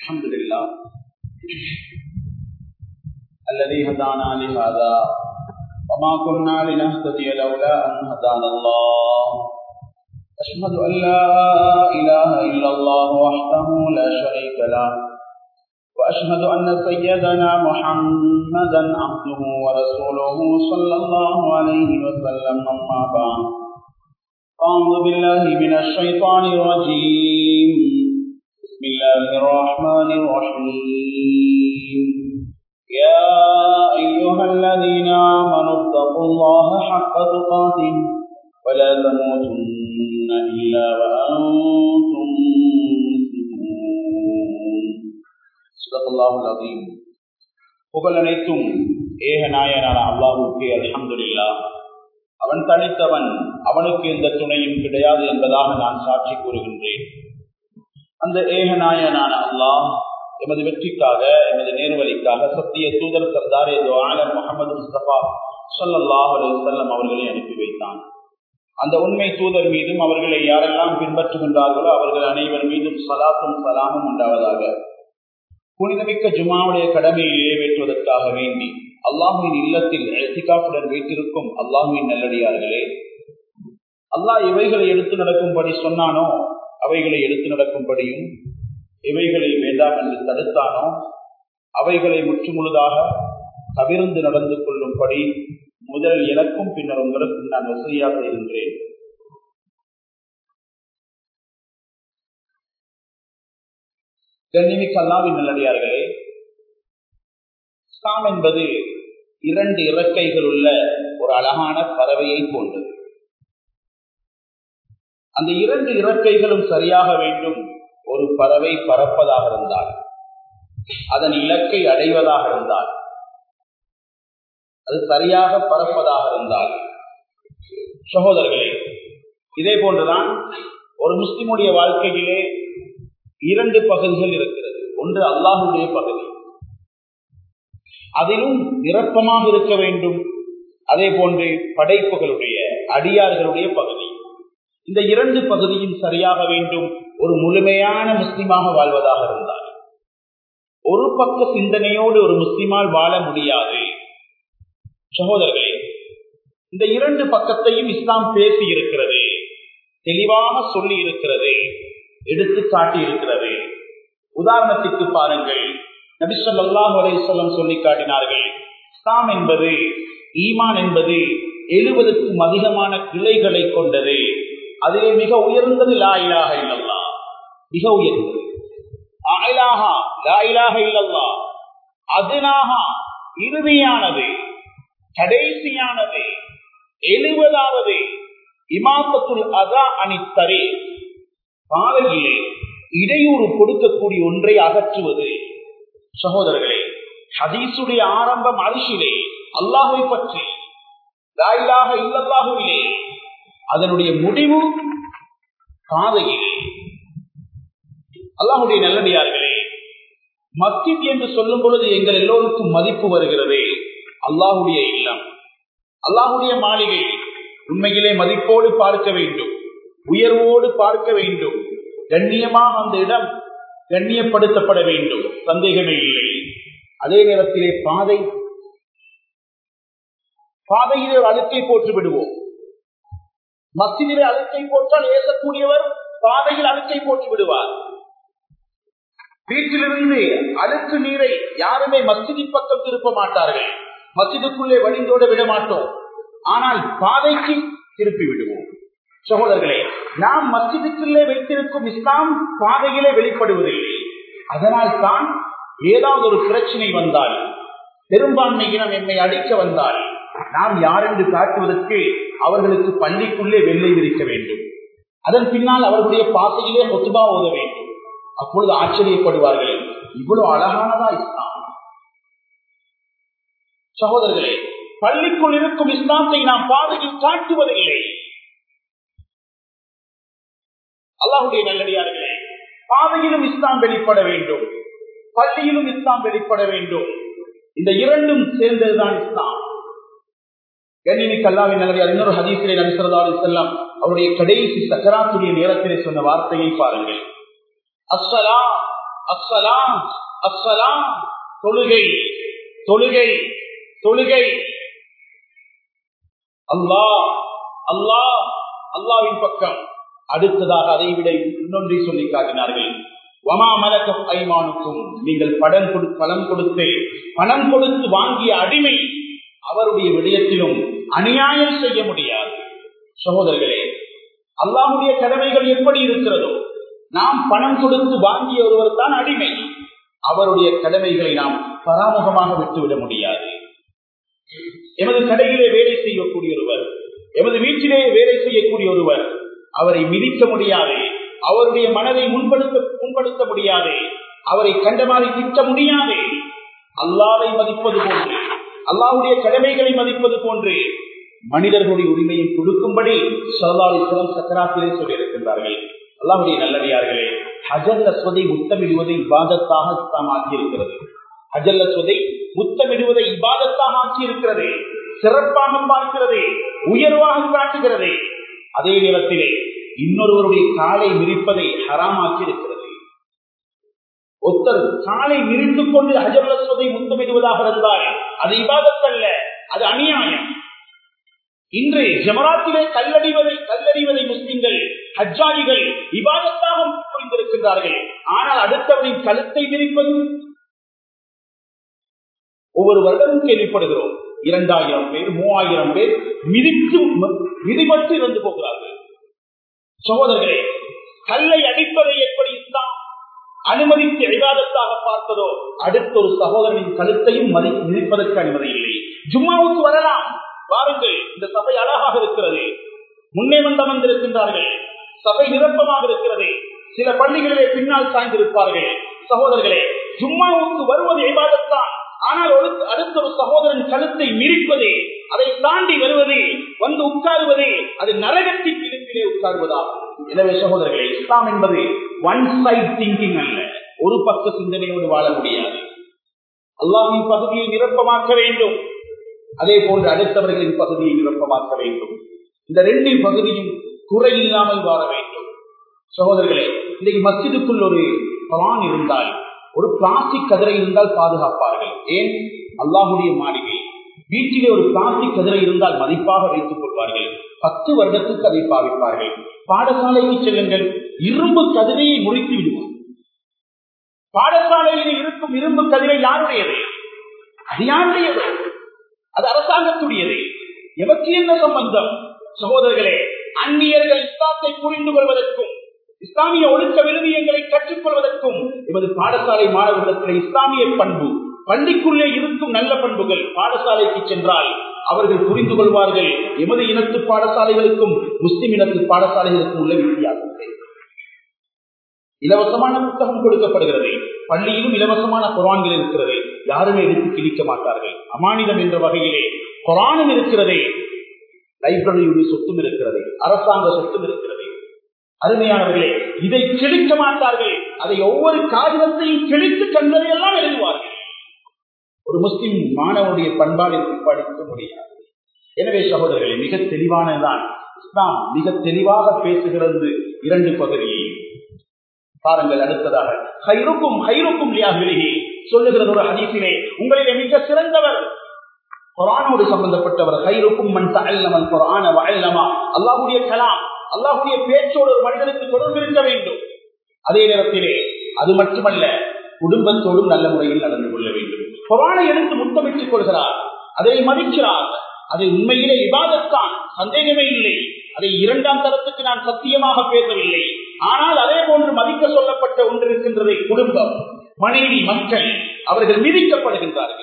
الحمد لله الذي هدانا لهذا وما كنا لنهتدي لولا أن هدانا الله أشهد أن لا إله إلا الله وحده لا شريك له وأشهد أن سيدنا محمدا عبده ورسوله صلى الله عليه وسلم أما بعد أعوذ بالله من الشيطان الرجيم بسم الله الرحمن الرحيم يا أيها الذين آمنوا اتقوا الله حق تقاته ولا تموتن إلا وأنتم مسلمون صدق الله العظيم புகழ் அனைத்தும் ஏக நாயனான அல்லாஹுக்கு அல்ஹம்துலில்லா அவன் தனித்தவன் அவனுக்கு எந்த துணையும் கிடையாது என்பதாக நான் சாட்சி கூறுகின்றேன் அந்த ஏகநாயனான அல்லாஹ் எமது வெற்றிக்காக எமது நேர்வழிக்காக சத்திய தூதர் சர்தாரே ஆலம் முகமது முஸ்தபா சொல்லல்லாஹ் செல்லம் அவர்களை அனுப்பி வைத்தான் அந்த உண்மை தூதர் மீதும் அவர்களை யாரெல்லாம் பின்பற்றுகின்றார்களோ அவர்கள் அனைவர் மீதும் சலாத்தும் சலாமும் உண்டாவதாக புனிதமிக்க ஜுமாவுடைய கடமையை நிறைவேற்றுவதற்காக வேண்டி அல்லாஹுவின் இல்லத்தில் எத்திகாப்புடன் வைத்திருக்கும் அல்லாஹுவின் நல்லடியார்களே அல்லாஹ் இவைகளை எடுத்து நடக்கும்படி சொன்னானோ அவைகளை எடுத்து நடக்கும்படியும் இவைகளை வேண்டாம் என்று தடுத்தானோ அவைகளை முற்றுமுழுதாக தவிர்ந்து நடந்து கொள்ளும்படி முதலில் எனக்கும் பின்னர் உங்களுக்கும் நான் வசதியாக செய்கின்றேன் கண்ணிமிக்க அல்லாவின் நல்லடியார்களே இஸ்லாம் என்பது இரண்டு இறக்கைகள் உள்ள ஒரு அழகான பறவையை போன்றது அந்த இரண்டு இறக்கைகளும் சரியாக வேண்டும் ஒரு பறவை பறப்பதாக இருந்தால் அதன் இலக்கை அடைவதாக இருந்தால் அது சரியாக பறப்பதாக இருந்தால் சகோதரர்களே இதே போன்றுதான் ஒரு முஸ்லிமுடைய வாழ்க்கையிலே இரண்டு பகுதிகள் இருக்கிறது ஒன்று அல்லாஹுடைய பகுதி அதிலும் நிரப்பமாக இருக்க வேண்டும் அதே போன்று படைப்புகளுடைய அடியார்களுடைய பகுதி இந்த இரண்டு பகுதியும் சரியாக வேண்டும் ஒரு முழுமையான முஸ்லிமாக வாழ்வதாக இருந்தால் ஒரு பக்க சிந்தனையோடு ஒரு முஸ்லிமால் வாழ முடியாது சகோதரர்களே இந்த இரண்டு பக்கத்தையும் இஸ்லாம் பேசி இருக்கிறது தெளிவாக சொல்லி இருக்கிறது எடுத்து காட்டி இருக்கிறது உதாரணத்திற்கு பாருங்கள் நபிசல்லாஹ் அலையம் சொல்லி காட்டினார்கள் இஸ்லாம் என்பது ஈமான் என்பது எழுபதுக்கும் அதிகமான கிளைகளை கொண்டது அதிலே மிக உயர்ந்தது லாயிலாக இல்லல்லா மிக உயர்ந்தது ஆயிலாகா லாயிலாக இல்லல்லா அதுனாகா இறுதியானது கடைசியானது எழுபதாவது இமாத்தத்துள் அதா அணித்தரே பாதையிலே இடையூறு கொடுக்கக்கூடிய ஒன்றை அகற்றுவது சகோதரர்களே ஹதீசுடைய ஆரம்பம் அரிசிலே அல்லாஹை பற்றி லாயிலாக இல்லல்லாஹுவிலே அதனுடைய முடிவு பாதையிலே அல்லாஹுடைய நல்லடியார்களே மஸ்ஜித் என்று சொல்லும் பொழுது எங்கள் எல்லோருக்கும் மதிப்பு வருகிறது அல்லாஹுடைய இல்லம் அல்லாஹுடைய மாளிகை உண்மையிலே மதிப்போடு பார்க்க வேண்டும் உயர்வோடு பார்க்க வேண்டும் கண்ணியமாக அந்த இடம் கண்ணியப்படுத்தப்பட வேண்டும் சந்தேகமே இல்லை அதே நேரத்திலே பாதை பாதையிலே ஒரு அழுக்கை போட்டு விடுவோம் மத்தியிலே அழுக்கை போட்டால் ஏசக்கூடியவர் பாதையில் அழுக்கை போட்டு விடுவார் வீட்டிலிருந்து அழுக்கு நீரை யாருமே மஸ்ஜிதி பக்கம் திருப்ப மாட்டார்கள் மஸ்ஜிதுக்குள்ளே வடிந்தோட விட மாட்டோம் ஆனால் பாதைக்கு திருப்பி விடுவோம் சகோதரர்களே நாம் மஸ்ஜிதுக்குள்ளே வைத்திருக்கும் இஸ்லாம் பாதையிலே வெளிப்படுவதில்லை அதனால் தான் ஏதாவது ஒரு பிரச்சனை வந்தால் பெரும்பான்மையினம் என்னை அடிக்க வந்தால் நாம் யார் என்று காட்டுவதற்கு அவர்களுக்கு பள்ளிக்குள்ளே வெள்ளை விரிக்க வேண்டும் அதன் பின்னால் அவர்களுடைய பாசையிலே ஒத்துபா ஓத வேண்டும் அப்பொழுது ஆச்சரியப்படுவார்கள் இவ்வளவு அழகானதா இஸ்லாம் சகோதரர்களே பள்ளிக்குள் இருக்கும் இஸ்லாத்தை நாம் பாதையில் காட்டுவதில்லை அல்லாஹுடைய நல்லடியார்களே பாதையிலும் இஸ்லாம் வெளிப்பட வேண்டும் பள்ளியிலும் இஸ்லாம் வெளிப்பட வேண்டும் இந்த இரண்டும் சேர்ந்ததுதான் இஸ்லாம் கண்ணிமிக்கு அல்லாவின் நல்லடியார் இன்னொரு ஹதீசிலே நபிசரதா செல்லம் அவருடைய கடைசி சக்கராத்துடைய நேரத்திலே சொன்ன வார்த்தையை பாருங்கள் அஸ்ஸலா அஸ்ஸலாம் அஸ்ஸலாம் தொழுகை தொழுகை தொழுகை அல்லாஹ் அல்லாஹ் அல்லாவின் பக்கம் அடுத்ததாக அதை விட இன்னொன்றை சொல்லி காட்டினார்கள் வமா மலக்கம் ஐமானுக்கும் நீங்கள் படம் கொடு பணம் கொடுத்து பணம் கொடுத்து வாங்கிய அடிமை அவருடைய விடயத்திலும் அநியாயம் செய்ய முடியாது சகோதரர்களே அல்லாஹுடைய கடமைகள் எப்படி இருக்கிறதோ நாம் பணம் கொடுத்து வாங்கிய ஒருவர் தான் அடிமை அவருடைய கடமைகளை நாம் பராமுகமாக விட்டுவிட முடியாது எமது கடையிலே வேலை செய்யக்கூடிய ஒருவர் எமது வீட்டிலே வேலை செய்யக்கூடிய ஒருவர் அவரை மிதிக்க முடியாது அவருடைய மனதை முன்படுத்த முன்படுத்த முடியாது அவரை கண்டமாறி திட்ட முடியாது அல்லாவை மதிப்பது போன்று அல்லாவுடைய கடமைகளை மதிப்பது போன்று மனிதர்களுடைய உரிமையை கொடுக்கும்படி சல்லாலிஸ்வரம் சக்கராத்திலே சொல்லியிருக்கின்றார்கள் அல்லாவுடைய நல்லடியார்களே ஹஜல்ல சொதை முத்தமிடுவதை இபாதத்தாக இஸ்லாம் ஆக்கியிருக்கிறது ஹஜல்ல சொதை முத்தமிடுவதை இபாதத்தாக ஆக்கியிருக்கிறது சிறப்பாக பார்க்கிறது உயர்வாக காட்டுகிறது அதே நேரத்திலே இன்னொருவருடைய காலை மிரிப்பதை ஹராமாக்கி இருக்கிறது ஒருத்தர் காலை மிரித்துக் கொண்டு ஹஜல்ல சொதை முத்தமிடுவதாக இருந்தால் அது இபாதத்தல்ல அது அநியாயம் இன்று ஜமராத்திலே கல்லடிவதை கல்லடிவதை முஸ்லிம்கள் ஹஜ்ஜாதிகள் இபாதத்தாக புரிந்திருக்கின்றார்கள் ஆனால் அடுத்தவரின் கழுத்தை விரிப்பது ஒவ்வொரு வருடமும் கேள்விப்படுகிறோம் இரண்டாயிரம் பேர் மூவாயிரம் பேர் மிதித்து மிதிபட்டு இறந்து போகிறார்கள் சகோதரர்களே கல்லை அடிப்பதை எப்படி இஸ்லாம் அனுமதித்து விவாதத்தாக பார்த்ததோ அடுத்த ஒரு சகோதரனின் கழுத்தையும் மதி மிதிப்பதற்கு அனுமதி இல்லை ஜும்மாவுக்கு வரலாம் வாருங்கள் இந்த சபை அழகாக இருக்கிறது முன்னே வந்து அமர்ந்திருக்கின்றார்கள் சபை நிரப்பமாக இருக்கிறது சில பள்ளிகளிலே பின்னால் சாய்ந்திருப்பார்கள் சகோதரர்களே ஜும்மாவுக்கு வருவது விவாதத்தான் ஆனால் ஒரு அடுத்த ஒரு சகோதரன் கழுத்தை மிரிப்பது அதை தாண்டி வருவது வந்து உட்காருவது அது நரகத்தின் இடுப்பிலே உட்காருவதாகும் எனவே சகோதரர்களே இஸ்லாம் என்பது ஒன் சைட் திங்கிங் அல்ல ஒரு பக்க சிந்தனையோடு வாழ முடியாது அல்லாவின் பகுதியை நிரப்பமாக்க வேண்டும் அதே போன்று அடுத்தவர்களின் பகுதியை நிரப்பமாக்க வேண்டும் இந்த ரெண்டின் பகுதியும் குறை இல்லாமல் வாழ வேண்டும் சகோதரர்களே இன்னைக்கு மஸ்ஜிதுக்குள் ஒரு பலான் இருந்தால் ஒரு பிளாஸ்டிக் கதிரை இருந்தால் பாதுகாப்பார்கள் ஏன் அல்லாஹுடைய மாளிகை வீட்டிலே ஒரு பிளாஸ்டிக் கதிரை இருந்தால் மதிப்பாக வைத்துக் கொள்வார்கள் பத்து வருடத்துக்கு அதை பாவிப்பார்கள் பாடசாலைக்கு செல்லுங்கள் இரும்பு கதிரையை முறித்து விடுவார் பாடசாலையில் இருக்கும் இரும்பு கதிரை யாருடையது அது யாருடையது அது அரசாங்கத்துடையது எவருக்கு என்ன சம்பந்தம் சகோதரர்களே அந்நியர்கள் இஸ்லாத்தை புரிந்து கொள்வதற்கும் இஸ்லாமிய ஒழுக்க விழுமியங்களை கற்றுக்கொள்வதற்கும் எமது பாடசாலை மாணவர்களிடத்தில் இஸ்லாமிய பண்பு பள்ளிக்குள்ளே இருக்கும் நல்ல பண்புகள் பாடசாலைக்கு சென்றால் அவர்கள் புரிந்து கொள்வார்கள் எமது இனத்து பாடசாலைகளுக்கும் முஸ்லிம் இனத்து பாடசாலைகளுக்கும் உள்ள வித்தியாசத்தை இலவசமான புத்தகம் கொடுக்கப்படுகிறது பள்ளியிலும் இலவசமான குரான்கள் இருக்கிறது யாருமே எடுத்து கிழிக்க மாட்டார்கள் அமானிதம் என்ற வகையிலே குரானும் இருக்கிறதே லைப்ரரியுடைய சொத்தும் இருக்கிறது அரசாங்க சொத்தும் இருக்கிறது அருமையானவர்களே இதை கிழிக்க மாட்டார்கள் அதை ஒவ்வொரு காகிதத்தையும் கிழித்து கண்டதையெல்லாம் எழுதுவார்கள் ஒரு முஸ்லிம் மாணவனுடைய பண்பாடு படிக்க முடியாது எனவே சகோதரர்களே மிக தெளிவானதுதான் இஸ்லாம் மிக தெளிவாக பேசுகிறது இரண்டு பகுதியை பாருங்கள் அடுத்ததாக ஹைருக்கும் ஹைருக்கும் விலகி சொல்லுகிறது ஒரு ஹதீசிலே உங்களிலே மிக சிறந்தவர் குரானோடு சம்பந்தப்பட்டவர் ஹைருக்கும் மண் தல்லமன் குரான வயலமா அல்லாஹுடைய கலாம் அல்லாஹுடைய பேச்சோடு ஒரு மனிதனுக்கு தொடர்பு இருக்க வேண்டும் அதே நேரத்திலே அது மட்டுமல்ல குடும்பத்தோடும் நல்ல முறையில் நடந்து கொள்ள வேண்டும் குரானை எடுத்து முத்தமிட்டுக் கொள்கிறார் அதை மதிக்கிறார் அது உண்மையிலே விவாதத்தான் சந்தேகமே இல்லை அதை இரண்டாம் தரத்துக்கு நான் சத்தியமாக பேசவில்லை ஆனால் அதே போன்று மதிக்க சொல்லப்பட்ட ஒன்று இருக்கின்றதை குடும்பம் மனைவி மக்கள் அவர்கள் விதிக்கப்படுகின்றார்கள்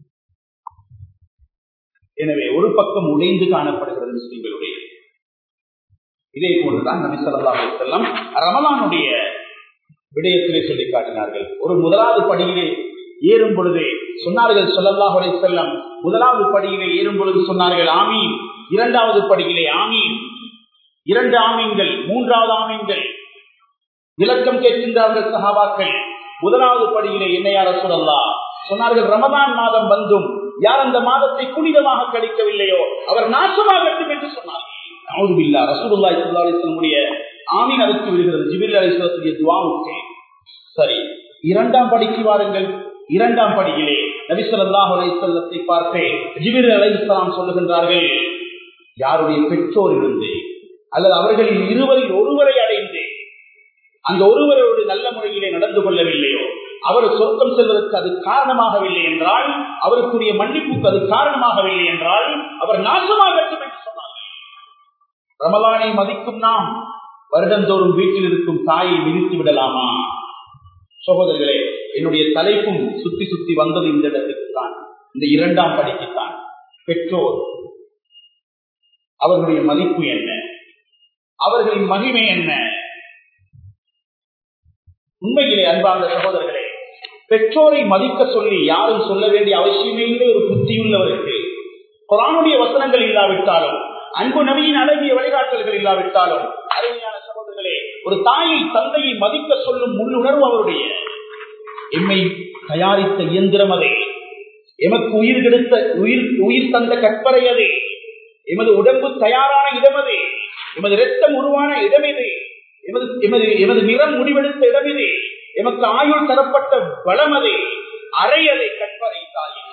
எனவே ஒரு பக்கம் உடைந்து காணப்படுகிறது முஸ்லிம்களுடைய இதே போன்றுதான் நபி சொல்லா செல்லம் ரமலானுடைய விடயத்திலே சொல்லி காட்டினார்கள் ஒரு முதலாவது படியிலே ஏறும் பொழுது சொன்னார்கள் சொல்லல்லாஹ் செல்லம் முதலாவது படியிலே ஏறும் பொழுது சொன்னார்கள் ஆமீன் இரண்டாவது படியிலே ஆமீன் இரண்டு ஆமீன்கள் மூன்றாவது ஆமீன்கள் விளக்கம் கேட்கின்றார்கள் சகாபாக்கள் முதலாவது படியிலே என்னையார சொல்லல்லா சொன்னார்கள் ரமதான் மாதம் வந்தும் யார் அந்த மாதத்தை புனிதமாக கழிக்கவில்லையோ அவர் நாசமாகட்டும் என்று சொன்னார்கள் நவுதுபில்லா ரசூலுல்லாஹி ஸல்லல்லாஹு அலைஹி வஸல்லமுடைய ஆமீன் அதற்கு விடுகிறது ஜிப்ரீல் அலைஹிஸ்ஸலாத்துடைய துஆவுக்கு சரி இரண்டாம் படிக்கு வாருங்கள் இரண்டாம் படியிலே நபிசல்லாஹ் அலைசல்லத்தை பார்த்து ஜிபிர் அலை இஸ்லாம் சொல்லுகின்றார்கள் யாருடைய பெற்றோர் இருந்து அல்லது அவர்களில் இருவரில் ஒருவரை அடைந்து அந்த ஒருவரோடு நல்ல முறையிலே நடந்து கொள்ளவில்லையோ அவர் சொர்க்கம் செல்வதற்கு அது காரணமாகவில்லை என்றால் அவருக்குரிய மன்னிப்புக்கு அது காரணமாகவில்லை என்றால் அவர் நாசமாகட்டும் என்று சொன்னார்கள் ரமலானை மதிக்கும் நாம் வருடந்தோறும் வீட்டில் இருக்கும் தாயை விரித்து விடலாமா சகோதரர்களே என்னுடைய தலைப்பும் சுத்தி சுத்தி வந்தது இந்த இடத்துக்கு தான் இந்த இரண்டாம் படிக்குத்தான் பெற்றோர் அவர்களுடைய மதிப்பு என்ன அவர்களின் மகிமை என்ன உண்மையிலே அன்பார்ந்த சகோதரர்களே பெற்றோரை மதிக்க சொல்லி யாரும் சொல்ல வேண்டிய அவசியமே இல்லை ஒரு புத்தியுள்ளவருக்கு குரானுடைய வசனங்கள் இல்லாவிட்டாலும் அன்பு நபியின் அழகிய வழிகாட்டல்கள் இல்லாவிட்டாலும் அருமையான சகோதரர்களே ஒரு தாயை தந்தையை மதிக்க சொல்லும் உள்ளுணர்வு அவருடைய எம்மை தயாரித்த இயந்திரம் அதே எமக்கு உயிர் கெடுத்த உயிர் உயிர் தந்த கற்பறை அது எமது உடம்பு தயாரான இடம் அது எமது ரத்தம் உருவான இடம் இது எமது எமது எமது நிறம் முடிவெடுத்த இடம் இது எமக்கு ஆயுள் தரப்பட்ட வளம் அது அறையதை கற்பறை தாயை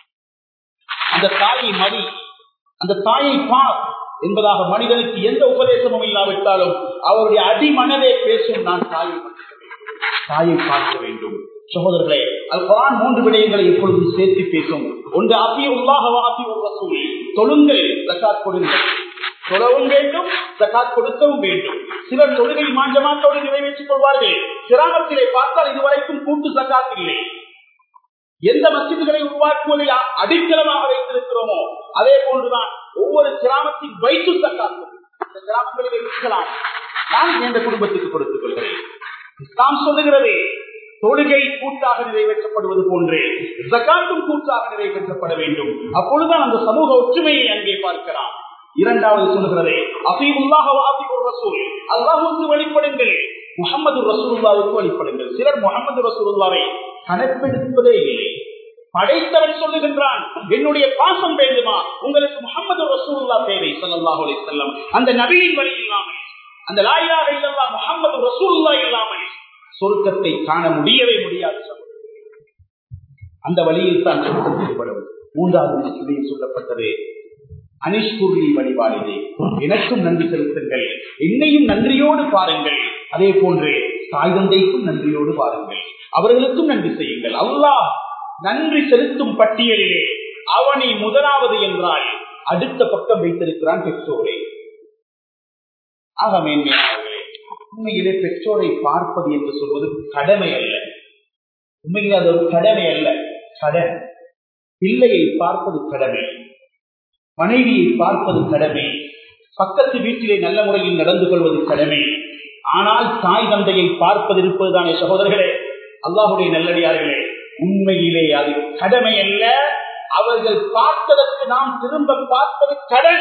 அந்த தாயை மடி அந்த தாயை பார் என்பதாக மனிதனுக்கு எந்த உபதேசமும் இல்லாவிட்டாலும் அவருடைய அடிமனதே பேசும் நான் தாயை தாயை பார்க்க வேண்டும் சகோதரர்களே அது குரான் மூன்று விடயங்களை இப்பொழுது சேர்த்து பேசும் ஒன்று ஆபி உள்ளாக ஆபி ரசூல் தொழுங்கள் ஜக்காத் கொடுங்கள் தொழவும் வேண்டும் ஜக்காத் கொடுக்கவும் வேண்டும் சிலர் தொழுகை மாஞ்சமாட்டோடு நிறைவேற்றிக் கொள்வார்கள் கிராமத்திலே பார்த்தால் இதுவரைக்கும் கூட்டு ஜக்காத் இல்லை எந்த மசிதிகளை உருவாக்குவதை அடித்தளமாக வைத்திருக்கிறோமோ அதே போன்றுதான் ஒவ்வொரு கிராமத்தின் வைத்து சக்காத்தும் இந்த கிராமங்களில் இருக்கலாம் நான் எந்த குடும்பத்துக்கு கொடுத்துக் கொள்கிறேன் இஸ்லாம் சொல்லுகிறது தொழுகை கூட்டாக நிறைவேற்றப்படுவது போன்றே ஜக்காத்தும் கூட்டாக நிறைவேற்றப்பட வேண்டும் அப்பொழுதுதான் அந்த சமூக ஒற்றுமையை அங்கே பார்க்கலாம் இரண்டாவது சொல்லுகிறதே அசீமுல்லாக ரசூல் அல்லாஹுக்கு வழிபடுங்கள் முகமது ரசூல்லாவுக்கு வழிபடுங்கள் சிலர் முகமது ரசூல்லாவை கணக்கெடுப்பதே இல்லை படைத்தவன் சொல்லுகின்றான் என்னுடைய பாசம் வேண்டுமா உங்களுக்கு முகமது ரசூல்லா தேவை சொல்லல்லாஹு அலைஹி வஸல்லம் அந்த நபியின் வழி இல்லாமல் அந்த லாயிலாக இல்லல்லா முகமது ரசூல்லா இல்லாமல் சொர்க்கத்தை காண முடியவே முடியாது அந்த வழியில் தான் சொர்க்கம் ஈடுபடும் மூன்றாவது இடையில் சொல்லப்பட்டது அனிஷ்குர்லி வழிபாடினே எனக்கும் நன்றி செலுத்துங்கள் என்னையும் நன்றியோடு பாருங்கள் அதே போன்று தாய் தந்தைக்கும் நன்றியோடு பாருங்கள் அவர்களுக்கும் நன்றி செய்யுங்கள் அல்லாஹ் நன்றி செலுத்தும் பட்டியலிலே அவனை முதலாவது என்றால் அடுத்த பக்கம் வைத்திருக்கிறான் பெற்றோரை ஆக மேன்மையானவர்களே உண்மையிலே பெற்றோரை பார்ப்பது என்று சொல்வது கடமை அல்ல உண்மையிலே அது ஒரு கடமை அல்ல கடன் பிள்ளையை பார்ப்பது கடமை மனைவியை பார்ப்பது கடமை பக்கத்து வீட்டிலே நல்ல முறையில் நடந்து கொள்வது கடமை ஆனால் தாய் தந்தையை பார்ப்பது இருப்பதுதானே சகோதரர்களே அல்லாஹுடைய நல்லடியார்களே உண்மையிலே அது கடமை அல்ல அவர்கள் பார்த்ததற்கு நாம் திரும்ப பார்ப்பது கடன்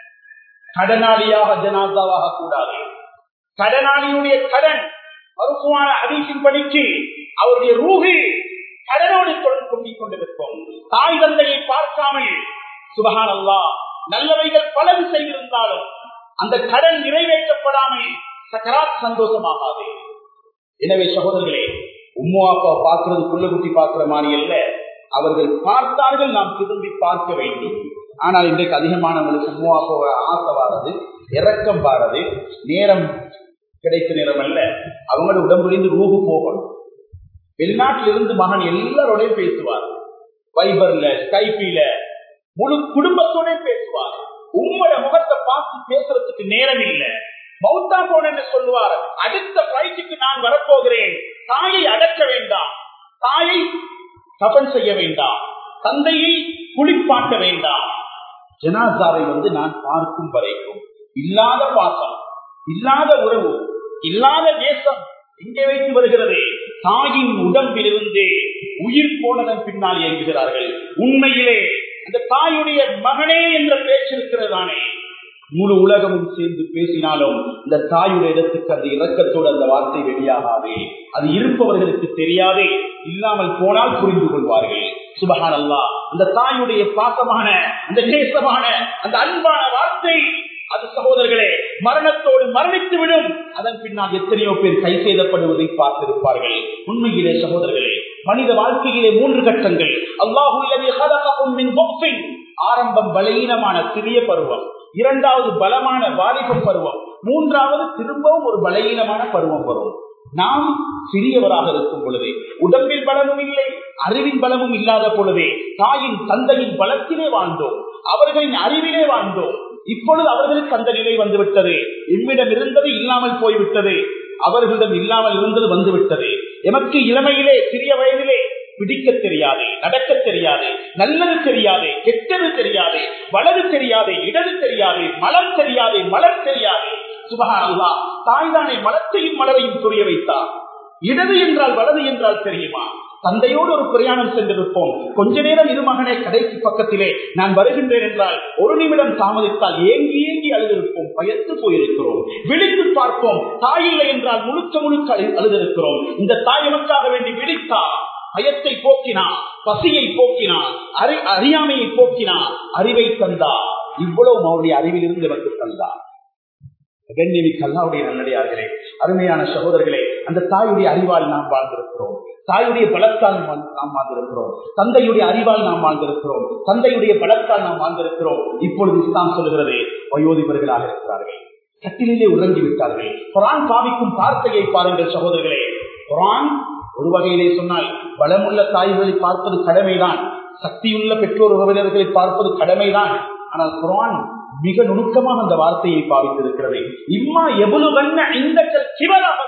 கடனாளியாக ஜனாதாவாக கூடாது கடனாளியுடைய கடன் மருத்துவமான அதிசின் படிக்கு அவருடைய ரூகி கடனோடு தொடர்பு கொண்டிக் கொண்டிருக்கும் தாய் தந்தையை பார்க்காமல் சுபகான் அல்லா நல்லவைகள் பலது செய்திருந்தாலும் அந்த கடன் நிறைவேற்றப்படாமல் சக்கராத் சந்தோஷமாகாது எனவே சகோதரர்களே உம்மு அப்பா பார்க்கிறது புள்ள குட்டி பார்க்கிற மாதிரி அல்ல அவர்கள் பார்த்தார்கள் நாம் திரும்பி பார்க்க வேண்டும் ஆனால் இன்றைக்கு அதிகமானவர்களுக்கு உம்மு அப்பாவை ஆசை வாரது இறக்கம் பாரது நேரம் கிடைத்த நேரம் அல்ல அவங்களோட உடம்புலிருந்து ரூபு போகணும் வெளிநாட்டில் இருந்து மகன் எல்லாரோடையும் பேசுவார் வைபர்ல ஸ்கைபில முழு குடும்பத்தோட பேசுவார் உங்களோட முகத்தை பார்த்து பேசுறதுக்கு நேரம் இல்லை மௌத்தா போன சொல்லுவார் அடுத்த பிளைட்டுக்கு நான் வரப்போகிறேன் தாயை அடக்க வேண்டாம் தாயை கபன் செய்ய வேண்டாம் தந்தையை குளிப்பாட்ட வேண்டாம் ஜனாசாவை வந்து நான் பார்க்கும் வரைக்கும் இல்லாத பாசம் இல்லாத உறவு இல்லாத தேசம் இங்கே வைத்து வருகிறது தாயின் உடம்பிலிருந்து உயிர் போனதன் பின்னால் இயங்குகிறார்கள் உண்மையிலே அந்த தாயுடைய மகனே என்ற பேச்சு இருக்கிறதானே முழு உலகமும் சேர்ந்து பேசினாலும் இந்த தாயுடைய இடத்துக்கு அந்த இறக்கத்தோடு அந்த வார்த்தை வெளியாகாது அது இருப்பவர்களுக்கு தெரியாதே இல்லாமல் போனால் புரிந்து கொள்வார்கள் சுபகான் அல்லா அந்த தாயுடைய பாசமான அந்த நேசமான அந்த அன்பான வார்த்தை அது சகோதரர்களே மரணத்தோடு மரணித்து விடும் அதன் பின்னால் எத்தனையோ பேர் கை செய்தப்படுவதை பார்த்திருப்பார்கள் உண்மையிலே சகோதரர்களே மனித வாழ்க்கையிலே மூன்று கட்டங்கள் அல்லாஹு ஆரம்பம் பலகீனமான சிறிய பருவம் இரண்டாவது பலமான வாலிப பருவம் மூன்றாவது திரும்பவும் ஒரு பலகீனமான பருவம் வரும் நாம் சிறியவராக இருக்கும் பொழுதே உடம்பில் பலமும் இல்லை அறிவின் பலமும் இல்லாத பொழுதே தாயின் தந்தையின் பலத்திலே வாழ்ந்தோம் அவர்களின் அறிவிலே வாழ்ந்தோம் இப்பொழுது அவர்களுக்கு அந்த நிலை வந்துவிட்டது எம்மிடம் இருந்தது இல்லாமல் போய்விட்டது அவர்களிடம் இல்லாமல் இருந்தது வந்துவிட்டது எமக்கு இளமையிலே சிறிய வயதிலே பிடிக்க தெரியாது நடக்க தெரியாது நல்லது தெரியாது கெட்டது தெரியாது வலது தெரியாது இடது தெரியாது மலர் தெரியாது மலர் தெரியாது சுபகானல்லா தாய்தானே மலத்தையும் மலரையும் புரிய வைத்தார் இடது என்றால் வலது என்றால் தெரியுமா தந்தையோடு ஒரு பிரயாணம் சென்றிருப்போம் கொஞ்ச நேரம் இரு மகனை கடைசி பக்கத்திலே நான் வருகின்றேன் என்றால் ஒரு நிமிடம் தாமதித்தால் ஏங்கி ஏங்கி அழுதிருப்போம் பயத்து போயிருக்கிறோம் விழித்து பார்ப்போம் தாய் இல்லை என்றால் முழுக்க முழுக்க அழு- அழுதிருக்கிறோம் இந்த தாய் எமக்காக வேண்டி விழித்தா பயத்தை போக்கினா பசியை போக்கினா அறி அறியாமையை போக்கினா அறிவை தந்தா இவ்வளவு அவருடைய அறிவிலிருந்து எனக்கு தந்தார் கண்ணியமிக்க அல்லாவுடைய நல்லடியார்களே அருமையான சகோதரர்களே அந்த தாயுடைய அறிவால் நாம் வாழ்ந்திருக்கிறோம் தாயுடைய பலத்தால் நாம் நாம் வாழ்ந்திருக்கிறோம் தந்தையுடைய அறிவால் நாம் வாழ்ந்திருக்கிறோம் தந்தையுடைய பலத்தால் நாம் வாழ்ந்திருக்கிறோம் இப்பொழுது இஸ்லாம் சொல்கிறது வயோதிபர்களாக இருக்கிறார்கள் கட்டிலே உறங்கி விட்டார்கள் குரான் காமிக்கும் வார்த்தையை பாருங்கள் சகோதரர்களே குரான் ஒரு வகையிலே சொன்னால் பலமுள்ள தாய்களை பார்ப்பது கடமைதான் சக்தியுள்ள பெற்றோர் உறவினர்களை பார்ப்பது கடமைதான் ஆனால் குரான் மிக நுணுக்கமாக அந்த வார்த்தையை பாவித்திருக்கிறது இம்மா எவ்வளவு வண்ண இந்த சிவராக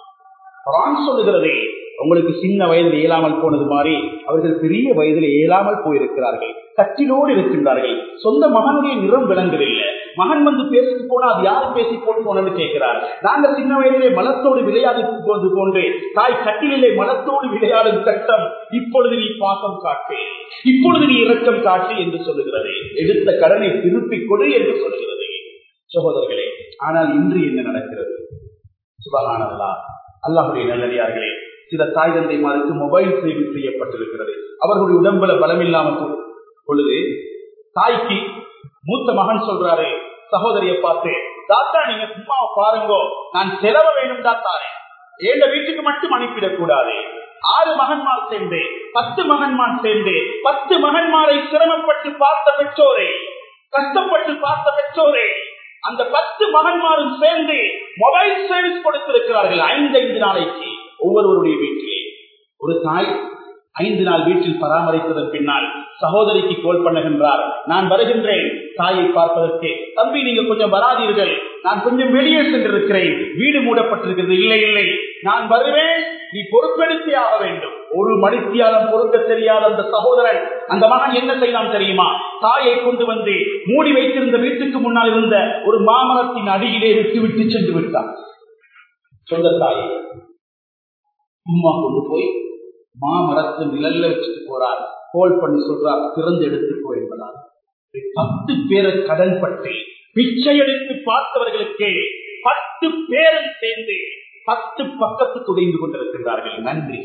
குரான் சொல்லுகிறதே உங்களுக்கு சின்ன வயதில் இயலாமல் போனது மாதிரி அவர்கள் பெரிய வயதில் இயலாமல் போயிருக்கிறார்கள் கட்டிலோடு இருக்கின்றார்கள் சொந்த மகனுடைய நிறம் விளங்குதில்லை மகன் வந்து பேசிட்டு போனா அது யாரு பேசி போட்டு போனன்னு கேட்கிறார் நாங்க சின்ன வயதிலே மலத்தோடு விளையாடி போது போன்று தாய் கட்டிலே மலத்தோடு விளையாடும் கட்டம் இப்பொழுது நீ பாசம் காட்டு இப்பொழுது நீ இரக்கம் காட்டு என்று சொல்லுகிறது எடுத்த கடனை திருப்பிக் கொடு என்று சொல்லுகிறது சகோதரர்களே ஆனால் இன்று என்ன நடக்கிறது சுபகானல்லா அல்லாஹுடைய நல்லடியார்களே சில தாய் தந்தைமாருக்கு மொபைல் சேவை செய்யப்பட்டிருக்கிறது அவர்களுடைய உடம்புல பலமில்லாமல் பொழுது தாய்க்கு மூத்த மகன் சொல்றாரு சகோதரிய பார்த்து தாத்தா நீங்க சும்மா பாருங்கோ நான் செலவு வேணும் தாத்தாரே எங்க வீட்டுக்கு மட்டும் அனுப்பிடக் கூடாது ஆறு மகன்மார் சேர்ந்து பத்து மகன்மார் சேர்ந்து பத்து மகன்மாரை சிரமப்பட்டு பார்த்த பெற்றோரே கஷ்டப்பட்டு பார்த்த பெற்றோரே அந்த பத்து மகன்மாரும் சேர்ந்து மொபைல் சர்வீஸ் கொடுத்திருக்கிறார்கள் ஐந்து ஐந்து நாளைக்கு ஒவ்வொருவருடைய வீட்டிலே ஒரு தாய் ஐந்து நாள் வீட்டில் பராமரித்ததன் பின்னால் சகோதரிக்கு கோல் பண்ணுகின்றார் நான் வருகின்றேன் தாயை பார்ப்பதற்கு தம்பி நீங்க கொஞ்சம் வராதீர்கள் நான் கொஞ்சம் வெளியே சென்றிருக்கிறேன் வீடு மூடப்பட்டிருக்கிறது இல்லை இல்லை நான் வருவேன் நீ பொறுப்பெடுத்தே ஆக வேண்டும் ஒரு மணித்தியாலம் பொறுக்க தெரியாத அந்த சகோதரன் அந்த மகன் என்ன செய்யலாம் தெரியுமா தாயை கொண்டு வந்து மூடி வைத்திருந்த வீட்டுக்கு முன்னால் இருந்த ஒரு மாமரத்தின் அடியிலே விட்டு விட்டு சென்று விட்டார் சொந்த தாயை அம்மா கொண்டு போய் மாமரத்தின் நிழல்ல வச்சுட்டு போறார் கோல் பண்ணி சொல்றார் திறந்து எடுத்துக்கோ என்பதால் பத்து பேரை கடன் பட்டு பிச்சை எடுத்து பார்த்தவர்களுக்கு பத்து பேரும் சேர்ந்து பத்து பக்கத்துக்கு உடைந்து கொண்டிருக்கிறார்கள் நன்றி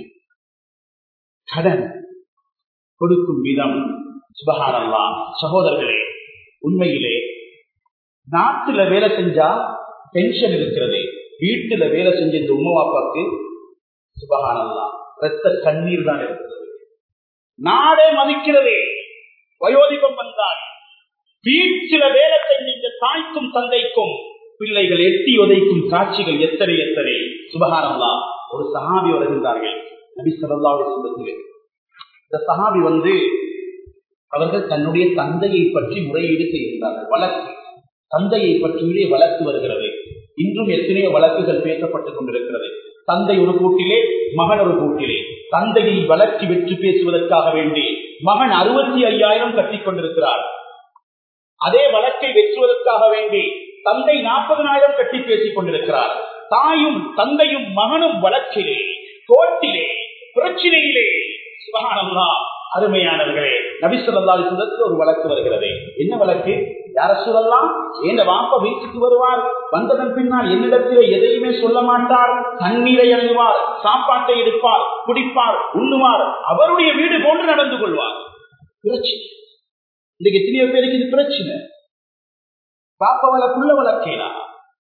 கடன் கொடுக்கும் விதம் சுபகாரல்லா சகோதரர்களே உண்மையிலே நாட்டுல வேலை செஞ்சா பென்ஷன் இருக்கிறது வீட்டுல வேலை செஞ்ச இந்த உமாப்பாக்கு சுபகானல்லா ரத்த கண்ணீர் தான் இருக்கிறது நாடே மதிக்கிறதே வயோதிபம் வந்தால் வீட்டில வேலை செஞ்ச இந்த தாய்க்கும் தந்தைக்கும் பிள்ளைகள் எட்டி உதைக்கும் காட்சிகள் எத்தனை எத்தனை சுபகானல்லா ஒரு சஹாபி வருகின்றார்கள் நபி சொல்லலாவுடைய சுபத்திலே இந்த சஹாபி வந்து அவர்கள் தன்னுடைய தந்தையை பற்றி முறையீடு செய்கின்றார்கள் வழக்கு தந்தையை பற்றியே வழக்கு வருகிறது இன்றும் எத்தனையோ வழக்குகள் பேசப்பட்டுக் கொண்டிருக்கிறது தந்தை ஒரு கூட்டிலே மகன் ஒரு கூட்டிலே தந்தையை வளர்ச்சி வெற்றி பேசுவதற்காக வேண்டி மகன் அறுபத்தி ஐயாயிரம் கட்டிக் கொண்டிருக்கிறார் அதே வழக்கை வெற்றுவதற்காக வேண்டி தந்தை நாற்பதனாயிரம் கட்டி பேசிக் கொண்டிருக்கிறார் தாயும் தந்தையும் மகனும் வழக்கிலே கோட்டிலே பிரச்சினையிலே சுபகானல்லா அருமையானவர்களே நபிசுல்லால் சுதற்கு ஒரு வழக்கு வருகிறது என்ன வழக்கு யார சொல்லலாம் என் வாப்ப வீட்டுக்கு வருவார் வந்ததன் பின்னால் என்னிடத்திலே எதையுமே சொல்ல மாட்டார் தண்ணீரை அழுவார் சாப்பாட்டை எடுப்பார் குடிப்பார் உண்ணுவார் அவருடைய வீடு போன்று நடந்து கொள்வார் பிரச்சனை இன்னைக்கு எத்தனையோ பேருக்கு இது பிரச்சனை பாப்ப வள புள்ள வளர்க்கலாம்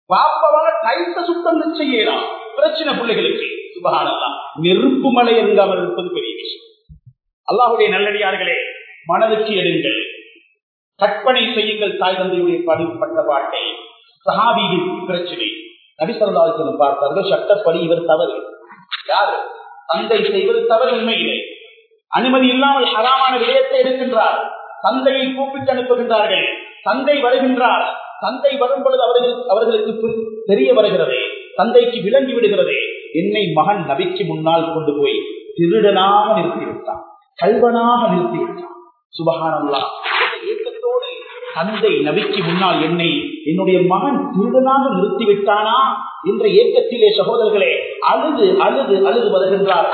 பாப்பாவால கைத்த சுத்தம் செய்யலாம் பிரச்சனை பிள்ளைகளுக்கு சுபகானல்லாம் நெருப்பு மலை எங்காமல் இருப்பது பெரிய விஷயம் அல்லாஹுடைய நல்லடியார்களே மனதுக்கு எடுங்கள் கற்பனை செய்யுங்கள் தாய் தந்தையுடைய படிப்பட்ட பாட்டை சஹாபியின் பிரச்சனை நபிசல்லாசனம் பார்த்தார்கள் சட்டப்படி இவர் தவறு யார் தந்தை செய்வது தவறு உண்மையில்லை அனுமதி இல்லாமல் ஹராமான விடயத்தை எடுக்கின்றார் தந்தையை கூப்பிட்டு அனுப்புகின்றார்கள் தந்தை வருகின்றார் தந்தை வரும் பொழுது அவர்களுக்கு அவர்களுக்கு தெரிய வருகிறது தந்தைக்கு விளங்கி விடுகிறது என்னை மகன் நபிக்கு முன்னால் கொண்டு போய் திருடனாக நிறுத்திவிட்டான் கல்வனாக நிறுத்திவிட்டான் சுபகானல்லா ஏக்கத்தோடு தந்தை நபிக்கு முன்னால் என்னை என்னுடைய மகன் திருடனாக நிறுத்திவிட்டானா என்ற ஏக்கத்திலே சகோதரர்களே அழுது அழுது அழுது வருகின்றார்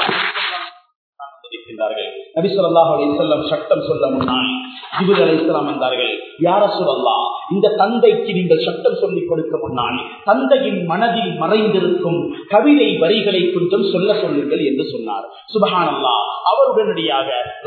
சட்டம் சொல்ல முன்னால் ஜிபுல் அலி இஸ்லாம் வந்தார்கள் யார சொல்லலாம் இந்த தந்தைக்கு நீங்கள் சட்டம் சொல்லிக் கொடுக்க முன்னால் தந்தையின் மனதில் மறைந்திருக்கும் கவிதை வரிகளை கொஞ்சம் சொல்ல சொல்லுங்கள் என்று சொன்னார் சுபஹானல்லா அவர் உடனடியாக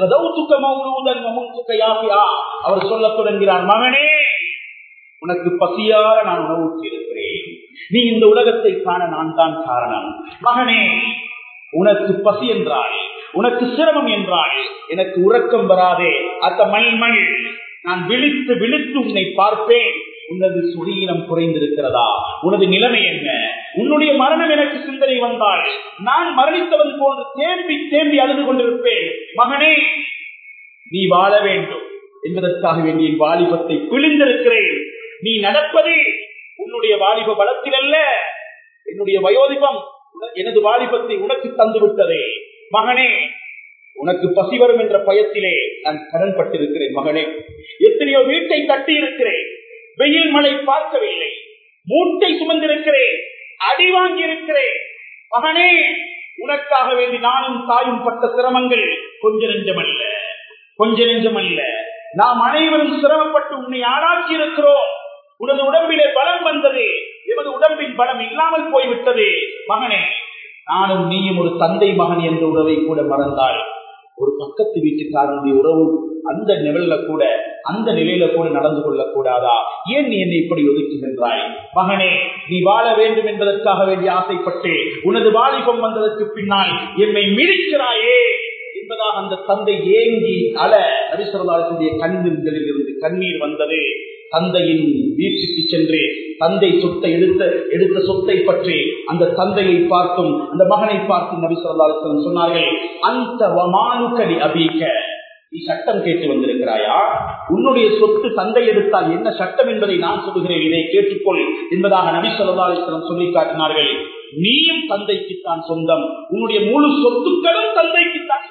அவர் சொல்ல தொடங்கிறார் மகனே உனக்கு பசியார நான் உணவுக்கு இருக்கிறேன் நீ இந்த உலகத்தை காண நான் தான் காரணம் மகனே உனக்கு பசி என்றால் உனக்கு சிரமம் என்றால் எனக்கு உறக்கம் வராதே அத்த மல் மல் நான் விழித்து விழித்து உன்னை பார்ப்பேன் உனது சுரீனம் குறைந்திருக்கிறதா உனது நிலைமை என்ன உன்னுடைய மரணம் எனக்கு சிந்தனை வந்தால் நான் மரணித்தவன் போன்று தேம்பி தேம்பி அழுது கொண்டிருப்பேன் மகனே நீ வாழ வேண்டும் என்பதற்காக வேண்டிய வாலிபத்தை பிழிந்திருக்கிறேன் நீ நடப்பது உன்னுடைய வாலிப பலத்தில் அல்ல என்னுடைய வயோதிபம் எனது வாலிபத்தை உனக்கு தந்து விட்டதே மகனே உனக்கு பசி வரும் என்ற பயத்திலே நான் கடன் பட்டிருக்கிறேன் மகனே எத்தனையோ வீட்டை கட்டி இருக்கிறேன் வெயில் மழை பார்க்கவில்லை மூட்டை சுமந்திருக்கிறேன் அடி வாங்கி இருக்கிறேன் மகனே உனக்காக வேண்டி நானும் தாயும் பட்ட சிரமங்கள் கொஞ்ச நெஞ்சமல்ல கொஞ்ச நெஞ்சமல்ல நாம் அனைவரும் சிரமப்பட்டு உன்னை ஆளாக்கி இருக்கிறோம் உனது உடம்பிலே பலம் வந்தது எமது உடம்பின் பலம் இல்லாமல் போய்விட்டது மகனே நானும் நீயும் ஒரு தந்தை மகன் என்ற உறவை கூட மறந்தால் ஒரு பக்கத்து வீட்டுக்காரனுடைய உறவு அந்த நிலையில கூட அந்த நிலையில கூட நடந்து கொள்ளக் கூடாதா ஏன் நீ என்னை இப்படி ஒதுக்குகின்றாய் மகனே நீ வாழ வேண்டும் என்பதற்காக வேண்டிய ஆசைப்பட்டு உனது வாலிபம் வந்ததற்கு பின்னால் என்னை மிதிக்கிறாயே என்பதாக அந்த தந்தை ஏங்கி அல நரிசரதாசனுடைய கண்ணின்களில் இருந்து கண்ணீர் வந்தது தந்தையின் வீட்டுக்கு சென்று தந்தை சொத்தை எடுத்த எடுத்த சொத்தை பற்றி அந்த தந்தையை பார்த்தும் அந்த மகனை பார்த்தும் நபி சொல்லாசலம் சொன்னார்கள் அந்த வமானுக்கடி அபீக்க நீ சட்டம் கேட்டு வந்திருக்கிறாயா உன்னுடைய சொத்து தந்தை எடுத்தால் என்ன சட்டம் என்பதை நான் சொல்லுகிறேன் இதை கேட்டுக்கொள் என்பதாக நபி சொல்லாசலம் சொல்லி காட்டினார்கள் நீயும் தந்தைக்குத்தான் சொந்தம் உன்னுடைய முழு சொத்துக்களும் தந்தைக்குத்தான்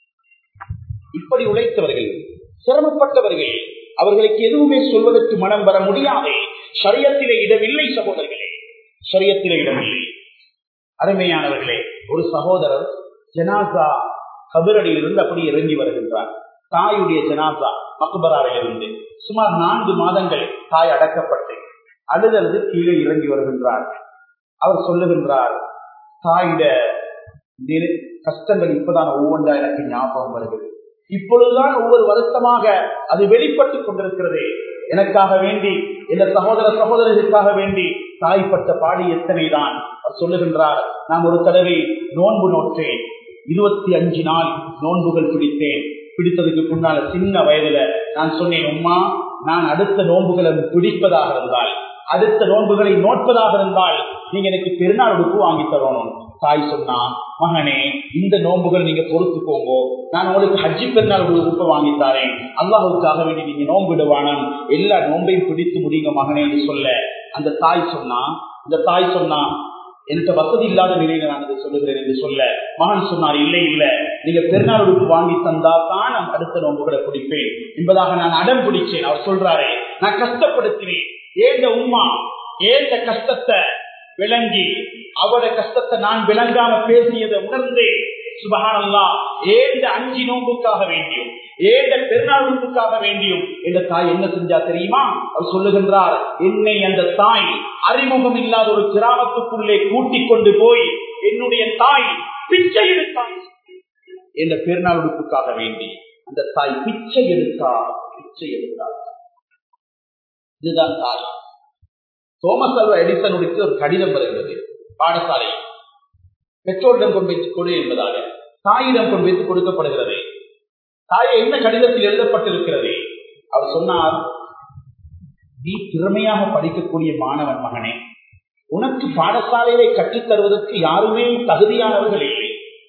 இப்படி உழைத்தவர்கள் சிரமப்பட்டவர்கள் அவர்களுக்கு எதுவுமே சொல்வதற்கு மனம் வர முடியாதே சரியத்திலே இடமில்லை சகோதரர்களே சரியத்திலே இடமில்லை அருமையானவர்களே ஒரு சகோதரர் ஜனாசா கபிரடியில் இருந்து அப்படி இறங்கி வருகின்றார் தாயுடைய ஜனாசா மக்பராவில் இருந்து சுமார் நான்கு மாதங்கள் தாய் அடக்கப்பட்டு அழுதழுது கீழே இறங்கி வருகின்றார் அவர் சொல்லுகின்றார் தாயிட கஷ்டங்கள் இப்பதான் ஒவ்வொன்றா எனக்கு ஞாபகம் வருகிறது இப்பொழுதுதான் ஒவ்வொரு வருத்தமாக அது வெளிப்பட்டுக் கொண்டிருக்கிறது எனக்காக வேண்டி இந்த சகோதர சகோதரர்களுக்காக வேண்டி தாய்ப்பட்ட பாடி எத்தனை தான் சொல்லுகின்றார் நான் ஒரு தடவை நோன்பு நோற்றேன் இருபத்தி அஞ்சு நாள் நோன்புகள் பிடித்தேன் பிடித்ததுக்கு பின்னால சின்ன வயதுல நான் சொன்னேன் உம்மா நான் அடுத்த நோன்புகளை பிடிப்பதாக இருந்தால் அடுத்த நோன்புகளை நோட்பதாக இருந்தால் நீங்க எனக்கு பெருநாள் உடுப்பு வாங்கி தரணும் தாய் சொன்னா மகனே இந்த நோன்புகள் நீங்க பொறுத்துக்கோங்க நான் உங்களுக்கு ஹஜ்ஜி பெருநாள் உடுப்பு வாங்கி தரேன் அல்லாஹுக்காக வேண்டி நீங்க நோம்பிடுவானம் எல்லா நோன்பையும் பிடித்து முடியுங்க மகனே என்று சொல்ல அந்த தாய் சொன்னா இந்த தாய் சொன்னா எனக்கு வசதி இல்லாத நிலையில நான் இதை சொல்லுகிறேன் என்று சொல்ல மகன் சொன்னார் இல்லை இல்ல நீங்க பெருநாள் உடுப்பு வாங்கி தந்தா தான் நான் அடுத்த நோன்புகளை பிடிப்பேன் என்பதாக நான் அடம் பிடிச்சேன் அவர் சொல்றாரு நான் கஷ்டப்படுத்தினேன் ஏந்த உமா ஏந்த கஷ்டத்தை விளங்கி அவட கஷ்டத்தை நான் விளங்காம பேசியதை உணர்ந்து சுபகானல்லா ஏந்த அஞ்சு நோம்புக்காக வேண்டியும் ஏந்த பெருநாள் நோம்புக்காக வேண்டியும் இந்த தாய் என்ன செஞ்சா தெரியுமா அவர் சொல்லுகின்றார் என்னை அந்த தாய் அறிமுகம் இல்லாத ஒரு கிராமத்துக்குள்ளே கூட்டிக் கொண்டு போய் என்னுடைய தாய் பிச்சை எடுத்தாய் என்ற பெருநாள் உடுப்புக்காக வேண்டி அந்த தாய் பிச்சை எடுத்தார் பிச்சை எடுத்தார் இதுதான் தாய் தோமஸ் அல்வா எடிசனுக்கு ஒரு கடிதம் வருகிறது பாடசாலை பெற்றோரிடம் கொண்டு வைத்துக் கொடு என்பதாக தாயிடம் கொண்டு வைத்து கொடுக்கப்படுகிறது தாயை என்ன கடிதத்தில் எழுதப்பட்டிருக்கிறது அவர் சொன்னார் நீ திறமையாக படிக்கக்கூடிய மாணவன் மகனே உனக்கு பாடசாலையிலே கற்றுத் தருவதற்கு யாருமே தகுதியானவர்கள் இல்லை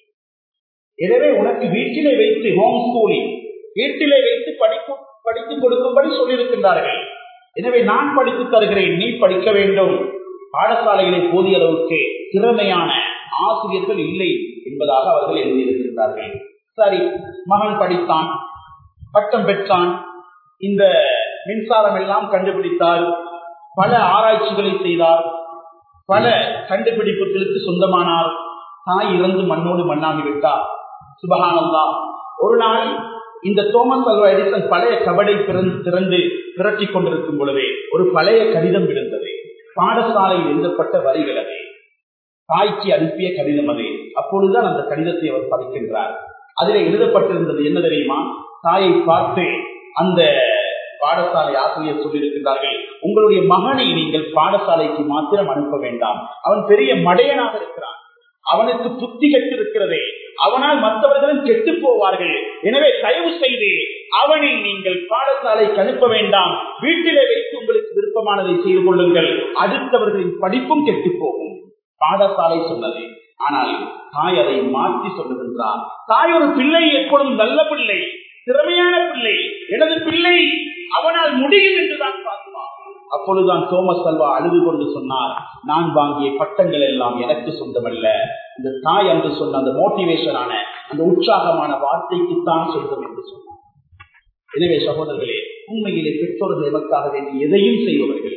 எனவே உனக்கு வீட்டிலே வைத்து ஹோம் ஸ்கூலிங் வீட்டிலே வைத்து படிக்கும் படித்துக் கொடுக்கும்படி சொல்லியிருக்கின்றார்கள் எனவே நான் படித்து தருகிறேன் நீ படிக்க வேண்டும் பாடசாலையிலே போதிய அளவுக்கு திறமையான ஆசிரியர்கள் இல்லை என்பதாக அவர்கள் எழுதியிருக்கின்றார்கள் சரி மகன் படித்தான் பட்டம் பெற்றான் இந்த மின்சாரம் எல்லாம் கண்டுபிடித்தார் பல ஆராய்ச்சிகளை செய்தார் பல கண்டுபிடிப்புகளுக்கு சொந்தமானார் தாய் இறந்து மண்ணோடு மண்ணாகிவிட்டார் சுபகானந்தா ஒரு நாள் இந்த தோமஸ் அல்வா எடிசன் பழைய கபடை திறந்து திரட்டி கொண்டிருக்கும் பொழுதே ஒரு பழைய கடிதம் விழுந்தது பாடசாலையில் எழுதப்பட்ட வரிகள் அது தாய்க்கு அனுப்பிய கடிதம் அது அப்பொழுதுதான் அந்த கடிதத்தை அவர் படிக்கின்றார் அதில் எழுதப்பட்டிருந்தது என்ன தெரியுமா தாயை பார்த்து அந்த பாடசாலை ஆசிரியர் சொல்லியிருக்கிறார்கள் உங்களுடைய மகனை நீங்கள் பாடசாலைக்கு மாத்திரம் அனுப்ப வேண்டாம் அவன் பெரிய மடையனாக இருக்கிறான் அவனுக்கு புத்தி கெட்டிருக்கிறதே அவனால் மற்றவர்களும் கெட்டு போவார்கள் எனவே தயவு செய்து அவனை நீங்கள் பாடசாலைக்கு அனுப்ப வேண்டாம் வீட்டிலே வைத்து உங்களுக்கு விருப்பமானதை செய்து கொள்ளுங்கள் அடுத்தவர்களின் படிப்பும் கெட்டு போகும் பாடசாலை சொன்னது ஆனால் தாய் அதை மாற்றி சொல்லுகின்றார் தாய் ஒரு பிள்ளை எப்பொழுதும் நல்ல பிள்ளை திறமையான பிள்ளை எனது பிள்ளை அவனால் முடியும் என்றுதான் பார்ப்பார் அப்பொழுதுதான் தோமஸ் அல்வா அழுது கொண்டு சொன்னார் நான் வாங்கிய பட்டங்கள் எல்லாம் எனக்கு சொந்தமல்ல இந்த தாய் என்று சொன்ன அந்த மோட்டிவேஷனான அந்த உற்சாகமான வார்த்தைக்குத்தான் சொந்தம் என்று சொன்னார் எனவே சகோதரர்களே உண்மையிலே பெற்றோர்கள் எமக்காக வேண்டி எதையும் செய்பவர்கள்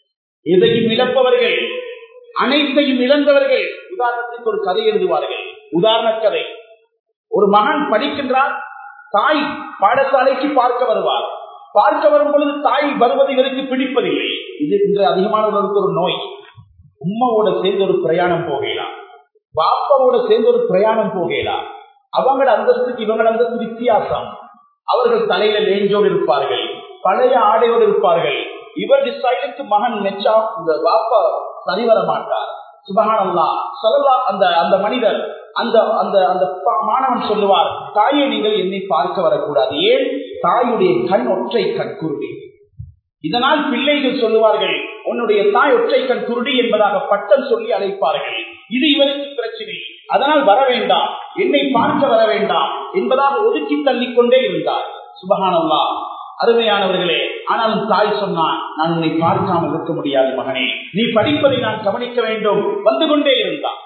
எதையும் இழப்பவர்கள் அனைத்தையும் இழந்தவர்கள் உதாரணத்துக்கு ஒரு கதை எழுதுவார்கள் உதாரண கதை ஒரு மகன் படிக்கின்றார் தாய் பாடசாலைக்கு பார்க்க வருவார் பார்க்க வரும் பொழுது தாய் வருவது இவருக்கு பிடிப்பதில்லை இது இன்று அதிகமானவர்களுக்கு ஒரு நோய் உம்மாவோட சேர்ந்து ஒரு பிரயாணம் போகலாம் பாப்பாவோட சேர்ந்து ஒரு பிரயாணம் போகலாம் அவங்களோட அந்தஸ்துக்கு இவங்களோட அந்தஸ்து வித்தியாசம் அவர்கள் தலையில லேஞ்சோடு இருப்பார்கள் பழைய ஆடையோடு இருப்பார்கள் இவர் டிசைடுக்கு மகன் மெச்சா இந்த பாப்பா சரி வர மாட்டார் சுபகானல்லா சொல்லலா அந்த அந்த மனிதர் அந்த அந்த அந்த மாணவன் சொல்லுவார் தாயை நீங்கள் என்னை பார்க்க வரக்கூடாது ஏன் தாயுடைய கண் ஒற்றை கண் குருடி இதனால் பிள்ளைகள் சொல்லுவார்கள் உன்னுடைய தாய் ஒற்றை கண் குருடி என்பதாக பட்டம் சொல்லி அழைப்பார்கள் இது இவருக்கு பிரச்சனை அதனால் வர வேண்டாம் என்னை பார்க்க வர வேண்டாம் என்பதாக ஒதுக்கி தள்ளிக்கொண்டே இருந்தார் சுபகானல்லா அருமையானவர்களே ஆனாலும் தாய் சொன்னான் நான் உன்னை பார்க்காமல் இருக்க முடியாது மகனே நீ படிப்பதை நான் கவனிக்க வேண்டும் வந்து கொண்டே இருந்தான்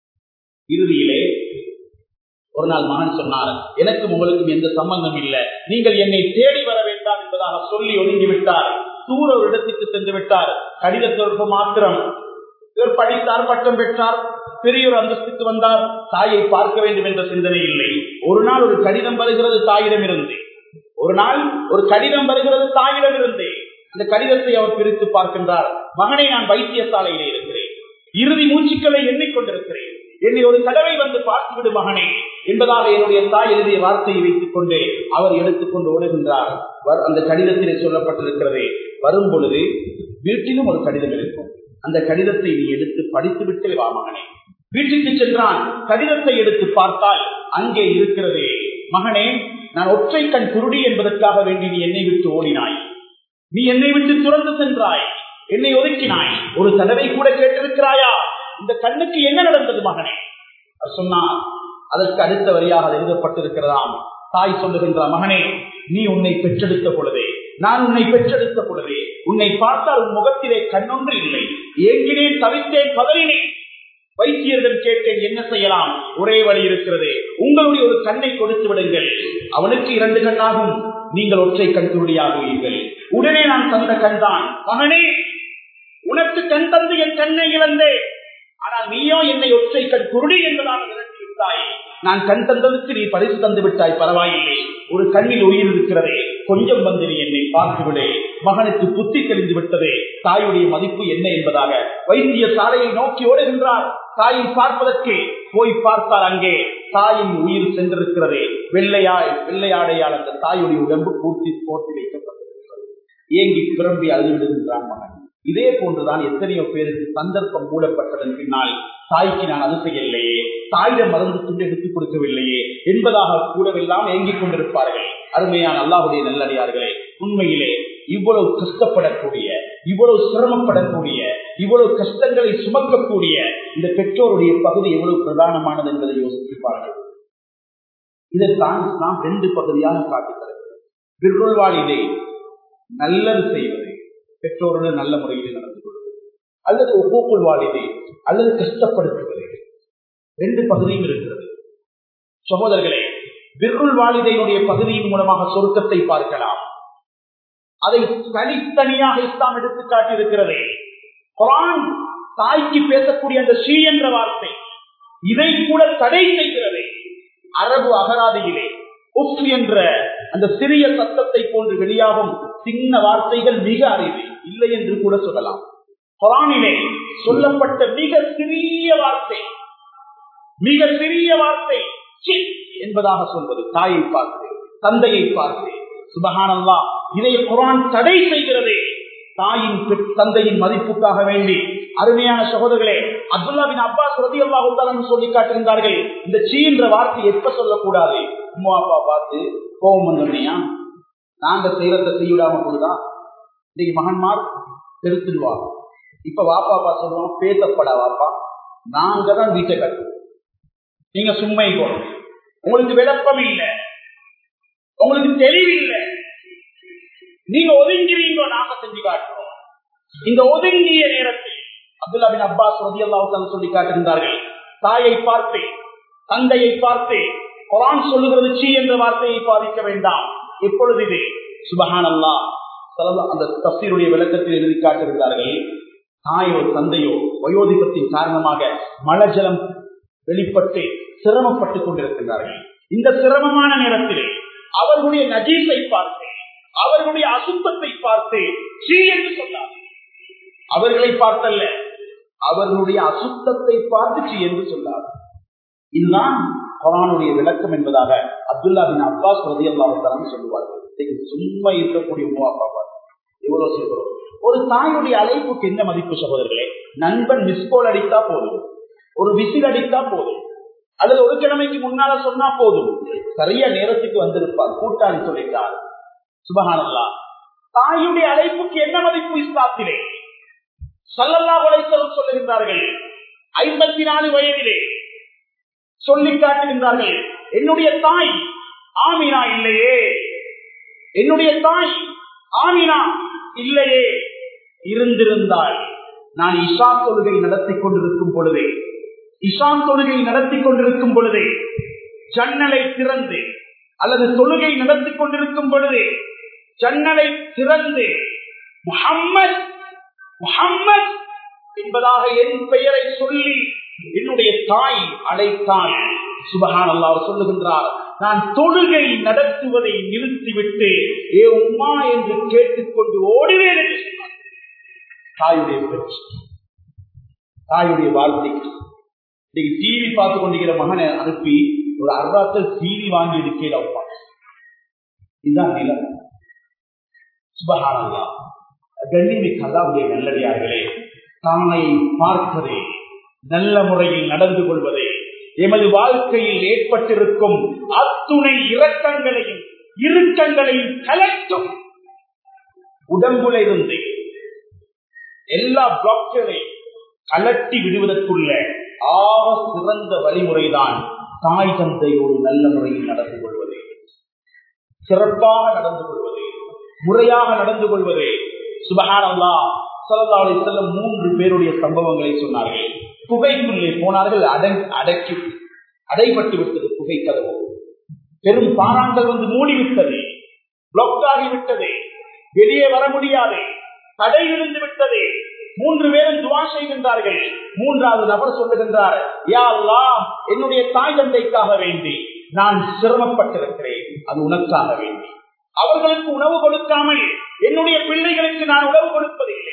இறுதியிலே ஒரு நாள் மகன் சொன்னார் எனக்கும் உங்களுக்கும் எந்த சம்பந்தம் இல்லை நீங்கள் என்னை தேடி வர வேண்டாம் என்பதாக சொல்லி ஒதுங்கிவிட்டார் தூர ஒரு இடத்துக்கு சென்று விட்டார் கடித தொடர்பு மாத்திரம் இவர் படித்தார் பட்டம் பெற்றார் பெரிய ஒரு அந்தஸ்துக்கு வந்தார் தாயை பார்க்க வேண்டும் என்ற சிந்தனை இல்லை ஒரு நாள் ஒரு கடிதம் வருகிறது தாயிடம் இருந்து ஒரு நாள் ஒரு கடிதம் வருகிறது தாயிடம் இருந்து அந்த கடிதத்தை அவர் பிரித்து பார்க்கின்றார் மகனை நான் வைத்தியசாலையிலே இருக்கிறேன் இறுதி மூச்சுக்களை எண்ணிக்கொண்டிருக்கிறேன் என்னை ஒரு தடவை வந்து பார்த்துவிடு மகனே என்பதாக என்னுடைய தாய் எழுதிய வார்த்தையை வைத்துக் கொண்டு அவர் எடுத்துக்கொண்டு ஓடுகின்றார் அந்த கடிதத்திலே சொல்லப்பட்டிருக்கிறது வரும் பொழுது வீட்டிலும் ஒரு கடிதம் இருக்கும் அந்த கடிதத்தை நீ எடுத்து படித்து விட்டே வா மகனே வீட்டுக்கு சென்றான் கடிதத்தை எடுத்து பார்த்தால் அங்கே இருக்கிறது மகனே நான் ஒற்றை கண் குருடி என்பதற்காக வேண்டி நீ என்னை விட்டு ஓடினாய் நீ என்னை விட்டு துறந்து சென்றாய் என்னை ஒதுக்கினாய் ஒரு தடவை கூட கேட்டிருக்கிறாயா இந்த கண்ணுக்கு என்ன நடந்தது மகனே சொன்னார் அதற்கு அடுத்த வரியாக எழுதப்பட்டிருக்கிறதாம் தாய் சொல்லுகின்ற மகனே நீ உன்னை பெற்றெடுத்த பொழுதே நான் உன்னை பெற்றெடுத்த பொழுதே உன்னை பார்த்தால் உன் முகத்திலே கண்ணொன்று இல்லை ஏங்கினேன் தவித்தேன் பதறினேன் வைத்தியர்கள் கேட்டேன் என்ன செய்யலாம் ஒரே வழி இருக்கிறது உங்களுடைய ஒரு கண்ணை கொடுத்து விடுங்கள் அவனுக்கு இரண்டு கண்ணாகும் நீங்கள் ஒற்றை கண் குருடியாகுவீர்கள் உடனே நான் தந்த கண் தான் மகனே உனக்கு கண் தந்து என் கண்ணை இழந்தேன் ஆனால் நீயோ என்னை ஒற்றை கண் குருடி என்பதாக விரட்டி விட்டாய் நான் கண் தந்ததுக்கு நீ பரிசு தந்து விட்டாய் பரவாயில்லை ஒரு கண்ணில் உயிர் இருக்கிறதே கொஞ்சம் வந்து நீ என்னை பார்த்து விடு மகனுக்கு புத்தி தெளிந்து விட்டதே தாயுடைய மதிப்பு என்ன என்பதாக வைத்திய சாலையை நோக்கி ஓடுகின்றார் தாயை பார்ப்பதற்கு போய் பார்த்தால் அங்கே தாயின் உயிர் சென்றிருக்கிறதே வெள்ளையாய் வெள்ளையாடையால் அந்த தாயுடைய உடம்பு பூர்த்தி போர்த்தி வைக்கப்பட்டிருக்கிறது ஏங்கி பிறம்பி அழுது விடுகின்றான் மகன் இதே போன்றுதான் எத்தனையோ பேருக்கு சந்தர்ப்பம் மூடப்பட்டதன் பின்னால் தாய்க்கு நான் அது செய்யலையே தாயிடம் மருந்து துண்டு எடுத்துக் கொடுக்கவில்லையே என்பதாக கூடவெல்லாம் ஏங்கிக் கொண்டிருப்பார்கள் அருமையான அல்லாஹுடைய நல்லடியார்களே உண்மையிலே இவ்வளவு கஷ்டப்படக்கூடிய இவ்வளவு சிரமப்படக்கூடிய இவ்வளவு கஷ்டங்களை சுமக்கக்கூடிய இந்த பெற்றோருடைய பகுதி எவ்வளவு பிரதானமானது என்பதை யோசிப்பார்கள் இதைத்தான் நாம் ரெண்டு பகுதியாக காட்டுகிறது பிர்ருள்வாளிதை நல்லது செய்வது பெற்றோருடன் நல்ல முறையில் நடந்து கொள்வது அல்லது ஒவ்வொரு வாழிதை அல்லது கஷ்டப்படுத்துவது ரெண்டு பகுதியும் இருக்கிறது சகோதரர்களே பிர்ருள் வாலிதையினுடைய பகுதியின் மூலமாக சொருக்கத்தை பார்க்கலாம் அதை தனித்தனியாக இஸ்லாம் எடுத்து காட்டியிருக்கிறது குரான் தாய்க்கு பேசக்கூடிய அந்த ஷீ என்ற வார்த்தை இதை கூட தடை செய்கிறது அரபு அகராதியிலே உஃப் என்ற அந்த சிறிய சத்தத்தை போன்று வெளியாகும் சின்ன வார்த்தைகள் மிக அறிவு இல்லை என்று கூட சொல்லலாம் குரானிலே சொல்லப்பட்ட மிக சிறிய வார்த்தை மிக சிறிய வார்த்தை சி என்பதாக சொல்வது தாயை பார்த்து தந்தையை பார்த்து சுபகானல்லா இதை குரான் தடை செய்கிறது தாயின் தந்தையின் மதிப்புக்காக வேண்டி அருமையான சகோதரர்களே அப்துல்லா பின் அப்பாஸ் ரதி அல்லாஹு சொல்லி காட்டுகின்றார்கள் இந்த சீ என்ற வார்த்தை எப்ப சொல்லக்கூடாது அம்மா அப்பா பார்த்து கோபம் வந்தோடனையா நாங்க செய்யறத செய்யுடாம போதுதா இன்னைக்கு மகன்மார் பெருத்துடுவா இப்ப வாப்பா அப்பா சொல்லுவோம் பேசப்படா வாப்பா நாங்க தான் வீட்டை கட்டுவோம் நீங்க சும்மை போகணும் உங்களுக்கு விளப்பம் இல்லை உங்களுக்கு தெளிவில்லை நீங்க ஒதுங்கிறீங்க நாங்க செஞ்சு காட்டுறோம் இந்த ஒதுங்கிய நேரத்தில் அப்துல்லா பின் அப்பாஸ் ரதி அல்லாஹ் சொல்லி காட்டுகின்றார்கள் தாயை பார்த்து தந்தையை பார்த்து குரான் சொல்லுகிறது சி என்ற வார்த்தையை பாதிக்க வேண்டாம் எப்பொழுது இது சுபஹான் அல்லா அந்த தப்சீருடைய விளக்கத்தில் எழுதி காட்டுகிறார்கள் தாயோ தந்தையோ வயோதிபத்தின் காரணமாக மலஜலம் வெளிப்பட்டு சிரமப்பட்டுக் கொண்டிருக்கின்றார்கள் இந்த சிரமமான நேரத்தில் அவர்களுடைய நஜீஸை பார்த்து அவர்களுடைய அசுத்தத்தை பார்த்து சீ என்று சொன்னார் அவர்களை பார்த்தல்ல அவர்களுடைய அசுத்தத்தை பார்த்து சீ என்று சொன்னார் இதுதான் குரானுடைய விளக்கம் என்பதாக அப்துல்லா பின் அப்பாஸ் ரதி அல்லாஹாலும் சொல்லுவார்கள் சும்மா இருக்கக்கூடிய உமா அப்பா எவ்வளவு செய்கிறோம் ஒரு தாயுடைய அழைப்புக்கு என்ன மதிப்பு சகோதரர்களே நண்பன் மிஸ்கோல் அடித்தா போதும் ஒரு விசில் அடித்தா போதும் அல்லது ஒரு கிழமைக்கு முன்னால சொன்னா போதும் சரியா நேரத்துக்கு வந்திருப்பார் கூட்டாளி சொல்லிட்டார் சுபகானல்லா தாயுடைய அழைப்புக்கு என்ன மதிப்பு இஸ்லாத்திலே சல்லல்லா உழைத்தவர் சொல்லுகின்றார்கள் ஐம்பத்தி நாலு வயதிலே சொல்லி காட்டுகின்றார்கள் என்னுடைய தாய் ஆமினா இல்லையே என்னுடைய தாய் ஆமினா இல்லையே இருந்திருந்தால் நான் இஷா தொழுகை நடத்தி கொண்டிருக்கும் பொழுதே இஷான் தொழுகை நடத்தி கொண்டிருக்கும் பொழுதே ஜன்னலை திறந்து அல்லது தொழுகை நடத்தி கொண்டிருக்கும் பொழுது ஜன்னலை திறந்து முகம்மது முகம்மது என்பதாக என் பெயரை சொல்லி என்னுடைய தாய் அழைத்தாள் சுபகான் அல்லாவர் சொல்லுகின்றார் நான் தொழுகை நடத்துவதை நிறுத்திவிட்டு ஏ உமா என்று கேட்டுக்கொண்டு ஓடுவேன் என்று சொன்னார் தாயுடைய பேச்சு தாயுடைய வார்த்தை இன்னைக்கு டிவி பார்த்து கொண்டிருக்கிற மகனை அனுப்பி ஒரு அர்வாக்கள் டிவி வாங்கி எடுக்கல அப்பா இதுதான் நிலம் சுபகானல்லா கண்ணிமி கதாவுடைய நல்லடியார்களே தாயை பார்ப்பதே நல்ல முறையில் நடந்து கொள்வதே எமது வாழ்க்கையில் ஏற்பட்டிருக்கும் அத்துணை இரக்கங்களையும் இறுக்கங்களையும் கலட்டும் உடம்புல இருந்து எல்லா பிளாக்களையும் கலட்டி விடுவதற்குள்ள ஆக சிறந்த வழிமுறைதான் தாய் தந்தையோடு நல்ல முறையில் நடந்து கொள்வது சிறப்பாக நடந்து கொள்வது முறையாக நடந்து கொள்வது சுபகானல்லா சொல்லி செல்லும் மூன்று பேருடைய சம்பவங்களை சொன்னார்கள் புகைக்குள்ளே போனார்கள் அடக்கி அடைபட்டு விட்டது புகை கதவு பெரும் பாறாங்கள் வந்து மூடிவிட்டது பிளாக் ஆகிவிட்டது வெளியே வர முடியாது தடை இருந்து விட்டது மூன்று பேரும் துவா செய்கின்றார்கள் மூன்றாவது நபர் சொல்லுகின்றார் யா அல்லாஹ் என்னுடைய தாய் தந்தைக்காக வேண்டி நான் சிரமப்பட்டிருக்கிறேன் அது உனக்காக வேண்டி அவர்களுக்கு உணவு கொடுக்காமல் என்னுடைய பிள்ளைகளுக்கு நான் உணவு கொடுப்பதில்லை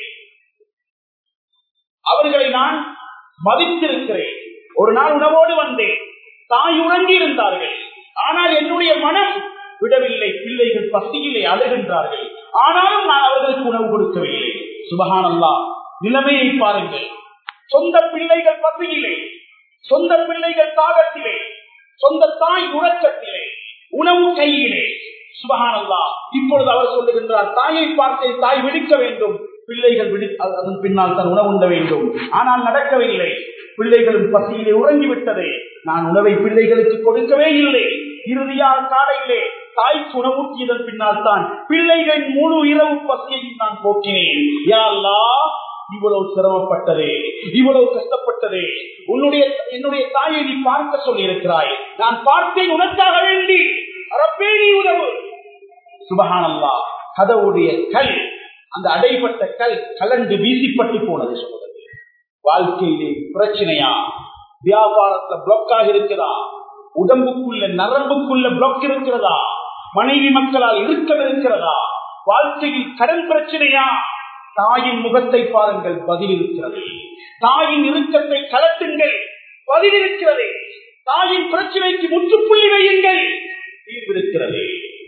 அவர்களை நான் மதித்திருக்கிறேன் ஒரு நாள் உணவோடு வந்தேன் தாய் உறங்கி இருந்தார்கள் ஆனால் என்னுடைய மனம் விடவில்லை பிள்ளைகள் பசியிலே அழுகின்றார்கள் ஆனாலும் நான் அவர்களுக்கு உணவு கொடுக்கவில்லை சுபஹானல்லா நிலைமையை பாருங்கள் சொந்த பிள்ளைகள் பசியிலே சொந்த பிள்ளைகள் தாகத்திலே சொந்த தாய் உறக்கத்திலே உணவு கையிலே சுபஹானல்லா இப்பொழுது அவர் சொல்லுகின்றார் தாயை பார்த்து தாய் விடுக்க வேண்டும் பிள்ளைகள் விடு அதன் பின்னால் தான் உணவு உண்ட வேண்டும் ஆனால் நடக்கவில்லை பிள்ளைகளும் பசியிலே உறங்கிவிட்டது நான் உணவை பிள்ளைகளுக்கு கொடுக்கவே இல்லை இறுதியாக காலையிலே தாய்க்கு உணவூட்டியதன் பின்னால் தான் பிள்ளைகளின் முழு இரவு பசியையும் நான் போக்கினேன் யா அல்லாஹ், இவ்வளவு சிரமப்பட்டதே இவ்வளவு கஷ்டப்பட்டதே உன்னுடைய என்னுடைய தாயை நீ பார்க்க சொல்லி இருக்கிறாய் நான் பார்த்தேன் உனக்காக வேண்டி ரப்பே நீ உணவு சுபஹானல்லா கதவுடைய கல் அந்த அடைப்பட்ட கல் கலண்டு வீசிப்பட்டு போனது சொல்றது வாழ்க்கையிலே பிரச்சனையா வியாபாரத்துல பிளாக் ஆகி இருக்கிறதா உடம்புக்குள்ள நரம்புக்குள்ள பிளாக் இருக்கிறதா மனைவி மக்களால் இறுக்கம் இருக்கிறதா வாழ்க்கையில் கடன் பிரச்சனையா தாயின் முகத்தை பாருங்கள் பதில் இருக்கிறது தாயின் இறுக்கத்தை கலட்டுங்கள் பதில் இருக்கிறது தாயின் பிரச்சனைக்கு முற்றுப்புள்ளி வையுங்கள் தீர்வு இருக்கிறது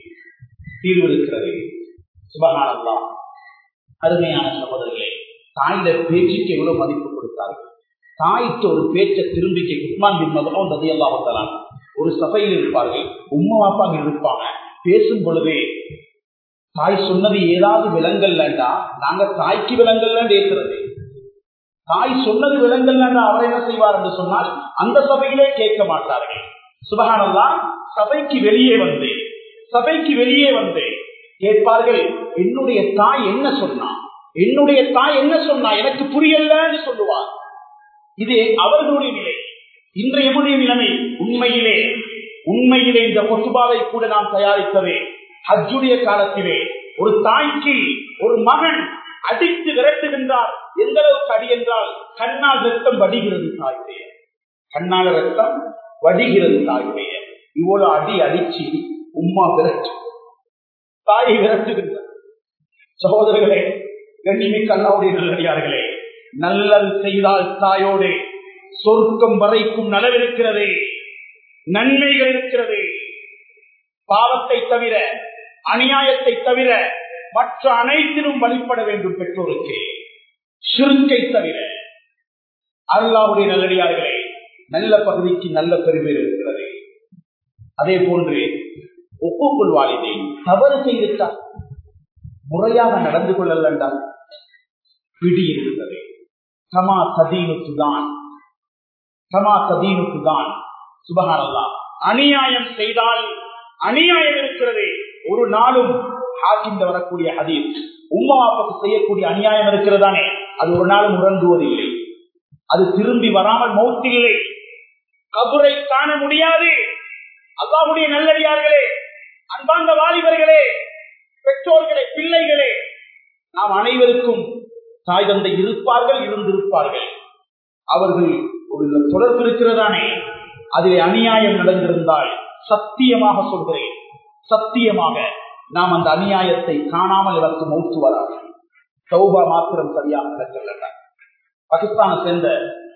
தீர்வு இருக்கிறது சுபகானந்தா அருமையான சகோதரர்களே தாயில பேச்சுக்கு எவ்வளவு மதிப்பு கொடுத்தார்கள் தாய்க்கு ஒரு பேச்சை திரும்பி உஸ்மான் பின் மகனும் ரதியல்லாஹலாம் ஒரு சபையில் இருப்பார்கள் உம்மா அப்பாங்க இருப்பாங்க பேசும் பொழுதே தாய் சொன்னது ஏதாவது விலங்கல்லண்டா நாங்க தாய்க்கு விலங்கல்ல பேசுறது தாய் சொன்னது விலங்கல்லண்டா அவர் என்ன செய்வார் என்று சொன்னால் அந்த சபையிலே கேட்க மாட்டார்கள் சுபகானல்லாம் சபைக்கு வெளியே வந்து சபைக்கு வெளியே வந்து கேட்பார்கள் என்னுடைய தாய் என்ன சொன்னா என்னுடைய தாய் என்ன சொன்னா எனக்கு புரியலன்னு சொல்லுவார் இது அவர்களுடைய நிலை இன்றைய எம்முடைய நிலைமை உண்மையிலே உண்மையிலே இந்த கொசுபாவை கூட நாம் தயாரித்தவே ஹஜ்ஜுடைய காலத்திலே ஒரு தாய்க்கு ஒரு மகன் அடித்து விரட்டுகின்றார் எந்த அளவுக்கு அடி என்றால் கண்ணால் ரத்தம் வடிகிறது தாயுடைய கண்ணால் ரத்தம் வடிகிறது தாயுடைய இவ்வளவு அடி அடிச்சு உம்மா விரட்டு தாயை விரட்டுகின்றார் சகோதரர்களே கண்ணிமிக்க அல்லாவுடைய நல்லடியார்களே நல்லது செய்தால் தாயோடு சொர்க்கம் வரைக்கும் நலவிருக்கிறது நன்மைகள் இருக்கிறது பாவத்தை தவிர அநியாயத்தை தவிர மற்ற அனைத்திலும் வழிபட வேண்டும் பெற்றோருக்கு சுருக்கை தவிர அல்லாவுடைய நல்லடியார்களே நல்ல பகுதிக்கு நல்ல பெருமை இருக்கிறது அதே போன்று ஒப்புக்குள் வாழிதை தவறு செய்துட்டார் முறையாக நடந்து கொள்ளலண்டா பிடி இருக்கிறது சமா சதீனுக்கு தான் சமா சதீனுக்கு தான் சுபகானல்லா அநியாயம் செய்தால் அநியாயம் இருக்கிறது ஒரு நாளும் ஹாக்கிந்த வரக்கூடிய ஹதீஸ் உம்மா அப்பாக்கு செய்யக்கூடிய அநியாயம் இருக்கிறதானே அது ஒரு நாளும் உறங்குவதில்லை அது திரும்பி வராமல் மௌத்தில்லை கபுரை காண முடியாது அல்லாவுடைய நல்லடியார்களே அன்பார்ந்த வாலிபர்களே பெற்றோர்களே பிள்ளைகளே நாம் அனைவருக்கும் தாய் தந்தை இருப்பார்கள் இருந்திருப்பார்கள் அவர்கள் ஒரு தொடர்பு இருக்கிறதானே அதில் அநியாயம் நடந்திருந்தால் சத்தியமாக சொல்கிறேன் சத்தியமாக நாம் அந்த அநியாயத்தை காணாமல் எனக்கு மௌத்து வராது சௌபா மாத்திரம் சரியாக நடக்கல பாகிஸ்தானை சேர்ந்த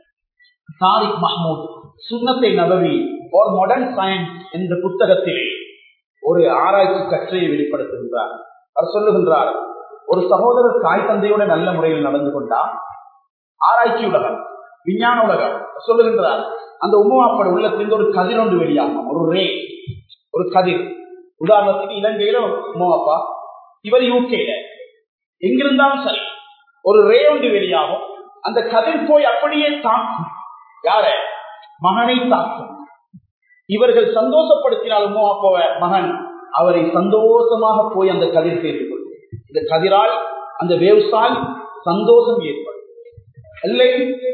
தாரிக் மஹமூத் சுண்ணத்தை நபவி ஒரு மாடர்ன் சயின்ஸ் என்ற புத்தகத்திலே ஒரு ஆராய்ச்சி கற்றையை வெளிப்படுத்துகின்றார் அவர் சொல்லுகின்றார் ஒரு சகோதரர் தாய் தந்தையோட நல்ல முறையில் நடந்து கொண்டார் ஆராய்ச்சி உலகம் விஞ்ஞான உலகம் சொல்லுகின்றார் அந்த உமாப்பட உள்ளத்திலிருந்து ஒரு கதிர் ஒன்று வெளியாகும் ஒரு ரே ஒரு கதிர் உதாரணத்துக்கு இலங்கையில உமாப்பா இவர் யூகேல எங்கிருந்தாலும் சரி ஒரு ரே ஒன்று வெளியாகும் அந்த கதிர் போய் அப்படியே தாக்கும் யார மகனை தாக்கும் இவர்கள் சந்தோஷப்படுத்தினால் உமாப்பாவ மகன் அவரை சந்தோஷமாக போய் அந்த கதிர் சேர்ந்து கொள்ளும் இந்த கதிரால் அந்த வேவ்சால் சந்தோஷம் ஏற்படும் இல்லை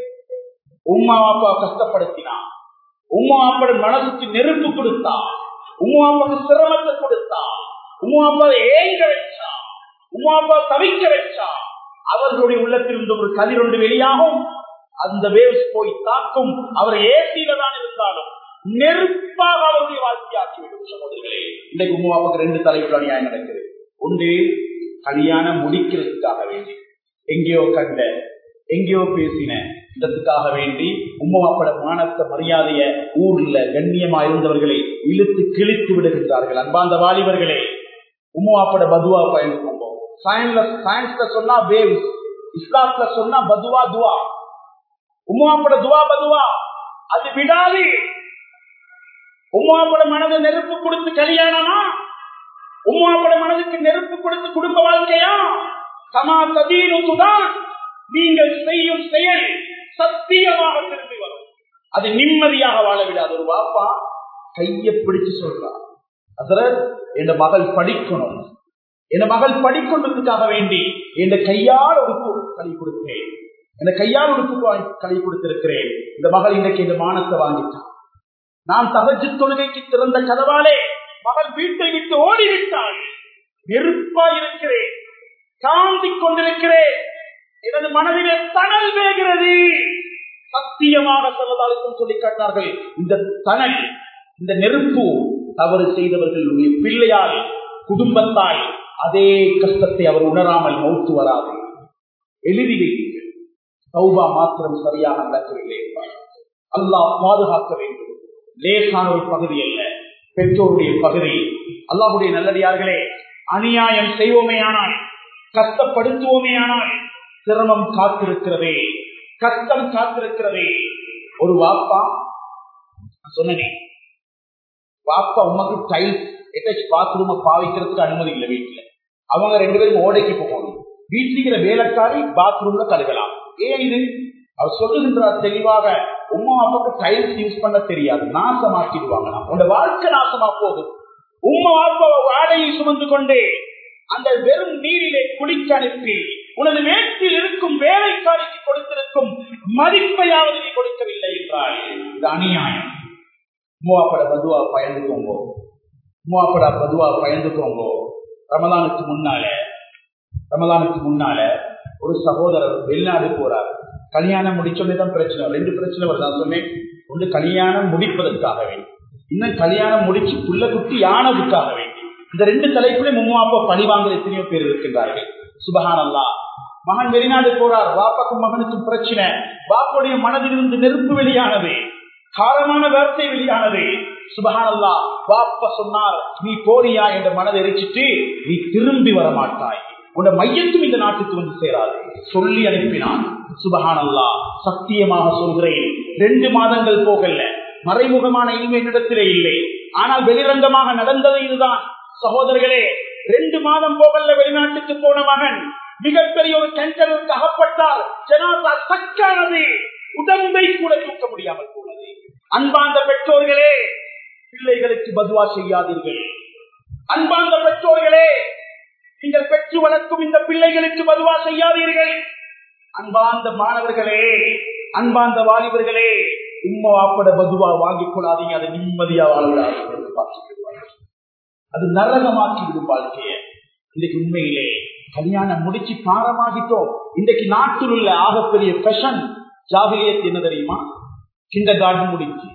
உம்மா அப்பா கஷ்டப்படுத்தினா உம்மா அப்பா மனசுக்கு நெருப்பு கொடுத்தா உம்மா அப்பாவுக்கு சிரமத்தை கொடுத்தா உம்மா அப்பா ஏங்க வச்சா உம்மா அப்பா தவிக்க வச்சா அவர்களுடைய உள்ளத்திலிருந்து ஒரு கதிர் ஒன்று வெளியாகும் அந்த வேவ்ஸ் போய் தாக்கும் அவர் ஏசியில தான் இருந்தாலும் நெருப்பாக அவருடைய வாழ்க்கையாக்கிவிடும் சகோதரிகளே இன்றைக்கு உம்மா அப்பாவுக்கு ரெண்டு தலைப்பு அநியாயம் நடக்குது ஒன்று கல்யாணம் முடிக்கிறதுக்காக வேண்டி எங்கேயோ கண்ட எங்கேயோ பேசின இதற்காக வேண்டி உம்மாப்பட மானத்த மரியாதைய ஊர்ல கண்ணியமா இருந்தவர்களை இழுத்து கிழித்து விடுகின்றார்கள் அன்பாந்த வாலிபர்களே உம்மாப்பட பதுவா பயன்படுத்தும் சயின்ஸ்ல சயின்ஸ்ல சொன்னா வேவ்ஸ் இஸ்லாத்துல சொன்னா பதுவா துவா உமாப்பட துவா பதுவா அது விடாது உமாப்பட மனதை நெருப்பு கொடுத்து கல்யாணமா உமாப்பட மனதுக்கு நெருப்பு கொடுத்து குடும்ப வாழ்க்கையா சமா சதீனுதான் நீங்கள் செய்யும் செயல் சத்தியமாக திரும்பி வரும் அது நிம்மதியாக வாழ விடாது ஒரு பாப்பா கைய பிடிச்சு சொல்றான் அதுல என் மகள் படிக்கணும் என் மகள் படிக்கொண்டதுக்காக வேண்டி என் கையால் ஒரு களி கொடுத்தேன் என் கையால் ஒரு களி கொடுத்திருக்கிறேன் இந்த மகள் இன்றைக்கு இந்த மானத்தை வாங்கிட்டான் நான் தகஜு தொழுகைக்கு திறந்த கதவாலே மகள் வீட்டை விட்டு ஓடிவிட்டாள் நெருப்பா இருக்கிறேன் காந்திக் கொண்டிருக்கிறேன் எனது மனதிலே தணல் வேகிறது சத்தியமாக சொல்லதாலும் சொல்லி காட்டினார்கள் இந்த தணல் இந்த நெருப்பு தவறு செய்தவர்களுடைய பிள்ளையால் குடும்பத்தால் அதே கஷ்டத்தை அவர் உணராமல் மௌத்து வராது எழுதி வைத்தீர்கள் சௌபா மாத்திரம் சரியாக நடக்கவில்லை என்றார் அல்லாஹ் பாதுகாக்க வேண்டும் லேசான ஒரு பகுதி அல்ல பெற்றோருடைய பகுதி அல்லாஹுடைய நல்லடியார்களே அநியாயம் செய்வோமே ஆனால் கஷ்டப்படுத்துவோமே ஆனால் சிரமம் காத்திருக்கிறதே கஷ்டம் காத்திருக்கிறதே ஒரு வாப்பா சொன்னேன் வாப்பா உமக்கு டைல்ஸ் எட்டாச்சு பாத்ரூம பாவிக்கிறதுக்கு அனுமதி இல்லை வீட்டுல அவங்க ரெண்டு பேரும் ஓடைக்கு போகணும் வீட்டுல வேலைக்காரி பாத்ரூம்ல கழுகலாம் ஏன் இது அவர் சொல்லுகின்றார் தெளிவாக உமா அப்பாக்கு டைல்ஸ் யூஸ் பண்ண தெரியாது நாசமாக்கிடுவாங்க உன்னோட வாழ்க்கை நாசமா போகும் உமா அப்பா வாடையை சுமந்து கொண்டே அந்த வெறும் நீரிலே குளிக்க அனுப்பி உனது வேட்டில் இருக்கும் வேலைக்காரிக்கு கொடுத்திருக்கும் மதிப்பையாவது நீ கொடுக்கவில்லை என்றால் இது அநியாயம் மூவாப்பட பதுவா பயந்துக்கோங்க மூவாப்பட பதுவா பயந்துக்கோங்க ரமதானுக்கு முன்னால ரமதானுக்கு முன்னால ஒரு சகோதரர் வெளிநாடு போறார் கல்யாணம் முடிச்சோடனேதான் பிரச்சனை ரெண்டு பிரச்சனை வருது நான் சொன்னேன் ஒன்று கல்யாணம் முடிப்பதற்காக வேண்டி இன்னும் கல்யாணம் முடிச்சு புள்ள குட்டி யானதுக்காக வேண்டி இந்த ரெண்டு தலைப்புல மும்மாப்பா பழி வாங்கல் எத்தனையோ பேர் இருக்கின்றார்கள் சுபகான் அல்லா மகன் வெளிநாடு போறார் வாப்பாக்கும் மகனுக்கும் பிரச்சனை வாப்புடைய மனதிலிருந்து நெருப்பு வெளியானது காரமான வார்த்தை வெளியானது சுபகான் அல்லா வாப்ப சொன்னார் நீ போறியா என்ற மனதை எரிச்சிட்டு நீ திரும்பி வர மாட்டாய் உன் மையத்தும் இந்த நாட்டுக்கு வந்து சேராது சொல்லி அனுப்பினான் சுபகான் அல்லா சத்தியமாக சொல்கிறேன் ரெண்டு மாதங்கள் போகல மறைமுகமான இனிமை என்னிடத்திலே இல்லை ஆனால் வெளிரங்கமாக நடந்தது இதுதான் சகோதரர்களே ரெண்டு மாதம் போகல வெளிநாட்டுக்கு போன மகன் மிகப்பெரிய ஒரு கேன்சருக்கு அகப்பட்டால் ஜனாதா சக்கானது உடம்பை கூட தூக்க முடியாமல் போனது அன்பார்ந்த பெற்றோர்களே பிள்ளைகளுக்கு பதுவா செய்யாதீர்கள் அன்பார்ந்த பெற்றோர்களே நீங்கள் பெற்று வளர்க்கும் இந்த பிள்ளைகளுக்கு பதுவா செய்யாதீர்கள் அன்பார்ந்த மாணவர்களே அன்பார்ந்த வாலிபர்களே உம்மா வாப்பட பதுவா வாங்கிக் கொள்ளாதீங்க அதை நிம்மதியா வாழ்கிறார்கள் பார்த்துக்கிறார்கள் அது நரகமாக்கி விடும் வாழ்க்கைய இன்னைக்கு உண்மையிலே கல்யாணம் முடிச்சு பாரமாகிட்டோம் இன்றைக்கு நாட்டில் உள்ள ஆகப்பெரிய ஃபெஷன் ஜாகிலியத் என்ன தெரியுமா கிண்டர் கார்டன் முடிஞ்சு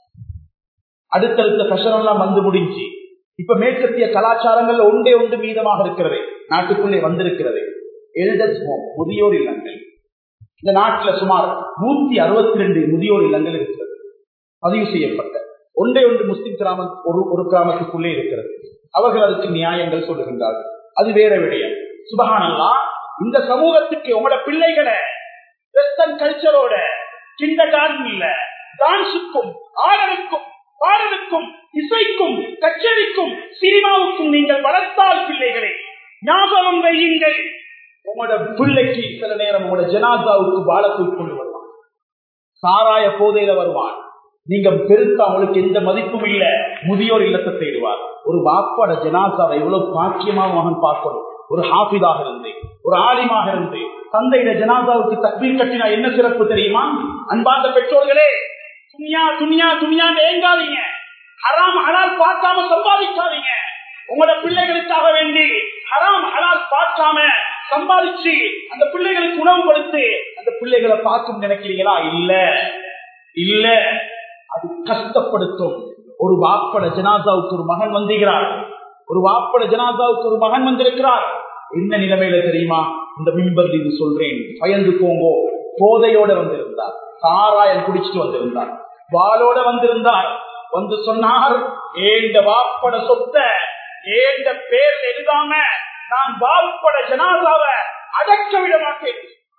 அடுத்தடுத்த ஃபெஷன் எல்லாம் வந்து முடிஞ்சு இப்ப மேற்கத்திய கலாச்சாரங்கள் ஒன்றே ஒன்று மீதமாக இருக்கிறது நாட்டுக்குள்ளே வந்திருக்கிறது எல்டர்ஸ் ஹோம் முதியோர் இல்லங்கள் இந்த நாட்டில் சுமார் நூத்தி அறுபத்தி ரெண்டு முதியோர் இல்லங்கள் இருக்கிறது பதிவு செய்யப்பட்ட ஒன்றே ஒன்று முஸ்லிம் கிராமம் ஒரு ஒரு கிராமத்துக்குள்ளே இருக்கிறது அவர்கள் அதுக்கு நியாயங்கள் சொல்லுகின்றார்கள் அது வேற விடயம் சுபகானல்லா இந்த சமூகத்துக்கு உங்களோட பிள்ளைகளை வெஸ்டர்ன் கல்ச்சரோட சின்ன கார்டன் இல்ல டான்ஸுக்கும் ஆடலுக்கும் பாடலுக்கும் இசைக்கும் கச்சேரிக்கும் சினிமாவுக்கும் நீங்கள் வளர்த்தால் பிள்ளைகளை ஞாபகம் வையுங்கள் உங்களோட பிள்ளைக்கு சில நேரம் உங்களோட ஜனாதாவுக்கு பாலத்தில் கொண்டு வருவான் சாராய போதையில வருவான் நீங்க பெருத்தா அவங்களுக்கு எந்த மதிப்பும் இல்ல முதியோர் இல்லத்தை தேடுவார் ஒரு வாப்பாட ஜனாசாவை எவ்வளவு பாக்கியமா மகன் பார்க்கணும் ஒரு ஹாஃபிதாக இருந்து ஒரு ஆலிமாக இருந்து தந்தையிட ஜனாதாவுக்கு தக்பீர் கட்டினா என்ன சிறப்பு தெரியுமா அன்பார்ந்த பெற்றோர்களே துணியா துணியா துணியா ஏங்காதீங்க ஹராம் ஹலால் பார்க்காம சம்பாதிக்காதீங்க உங்களோட பிள்ளைகளுக்காக வேண்டி ஹராம் ஹலால் பார்க்காம சம்பாதிச்சு அந்த பிள்ளைகளுக்கு உணவு கொடுத்து அந்த பிள்ளைகளை பார்க்கும் நினைக்கிறீங்களா இல்ல இல்ல அது கஷ்டப்படுத்தும் ஒரு வாப்பட ஜனாதாவுக்கு ஒரு மகன் வந்திருக்கிறார் ஒரு வாப்பட ஜனாதாவுக்கு ஒரு மகன் வந்திருக்கிறார் என்ன நிலைமையில தெரியுமா இந்த மின்பர் இது சொல்றேன் பயந்து போங்கோ போதையோட வந்திருந்தார் சாராயம் குடிச்சிட்டு வந்திருந்தார் வாளோட வந்திருந்தார் வந்து சொன்னார் ஏண்ட வாப்பட சொத்த ஏண்ட பேர் எழுதாம நான் வாப்பட ஜனாதாவை அடக்க விட மாட்டேன்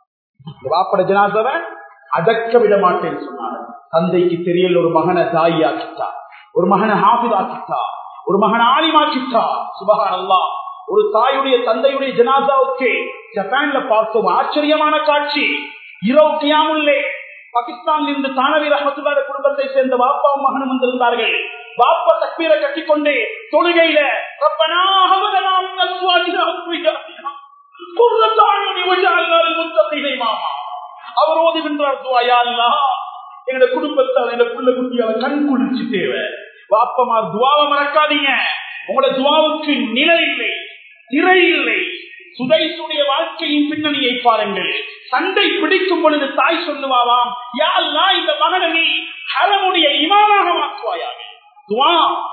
வாப்பட ஜனாதவை அடக்க விட மாட்டேன்னு சொன்னாங்க தந்தைக்கு தெரியல ஒரு மகனை தாய் ஆக்கிட்டா ஒரு மகனை ஹாபித் ஆக்கிட்டா ஒரு மகன் ஆலிமாக்கிட்டா சுபகான் அல்லா ஒரு தாயுடைய தந்தையுடைய ஜனாதாவுக்கு ஜப்பான்ல பார்த்தோம் ஆச்சரியமான காட்சி இரவு கியாமுல்லே பாகிஸ்தானில் இருந்து தானவி ரஹமத்துல்லாத குடும்பத்தை சேர்ந்த வாப்பாவும் மகனும் வந்திருந்தார்கள் வாப்பா தக்பீரை கட்டிக்கொண்டு தொழுகையில ரப்பனா ஹவலனா மின் அஸ்வாஜினா வஸ்ஸியாத்தினா குர்ரத்த அயுனி வஜஅல்னா லில் முத்தகீன இமாமா அவர் ஓதுகின்றார் துஆ யா அல்லாஹ் எங்க குடும்பத்தால் எங்க புள்ள குட்டியால கண் குளிர்ச்சி தேவை வாப்பமா துவாவை மறக்காதீங்க உங்களோட துவாவுக்கு நிலை இல்லை திரை இல்லை சுதைசுடைய வாழ்க்கையின் பின்னணியை பாருங்கள் சண்டை பிடிக்கும் பொழுது தாய் சொல்லுவாராம் யாழ்லா இந்த மகனை நீ ஹரமுடைய இமாமாக மாற்றுவாயாக துவா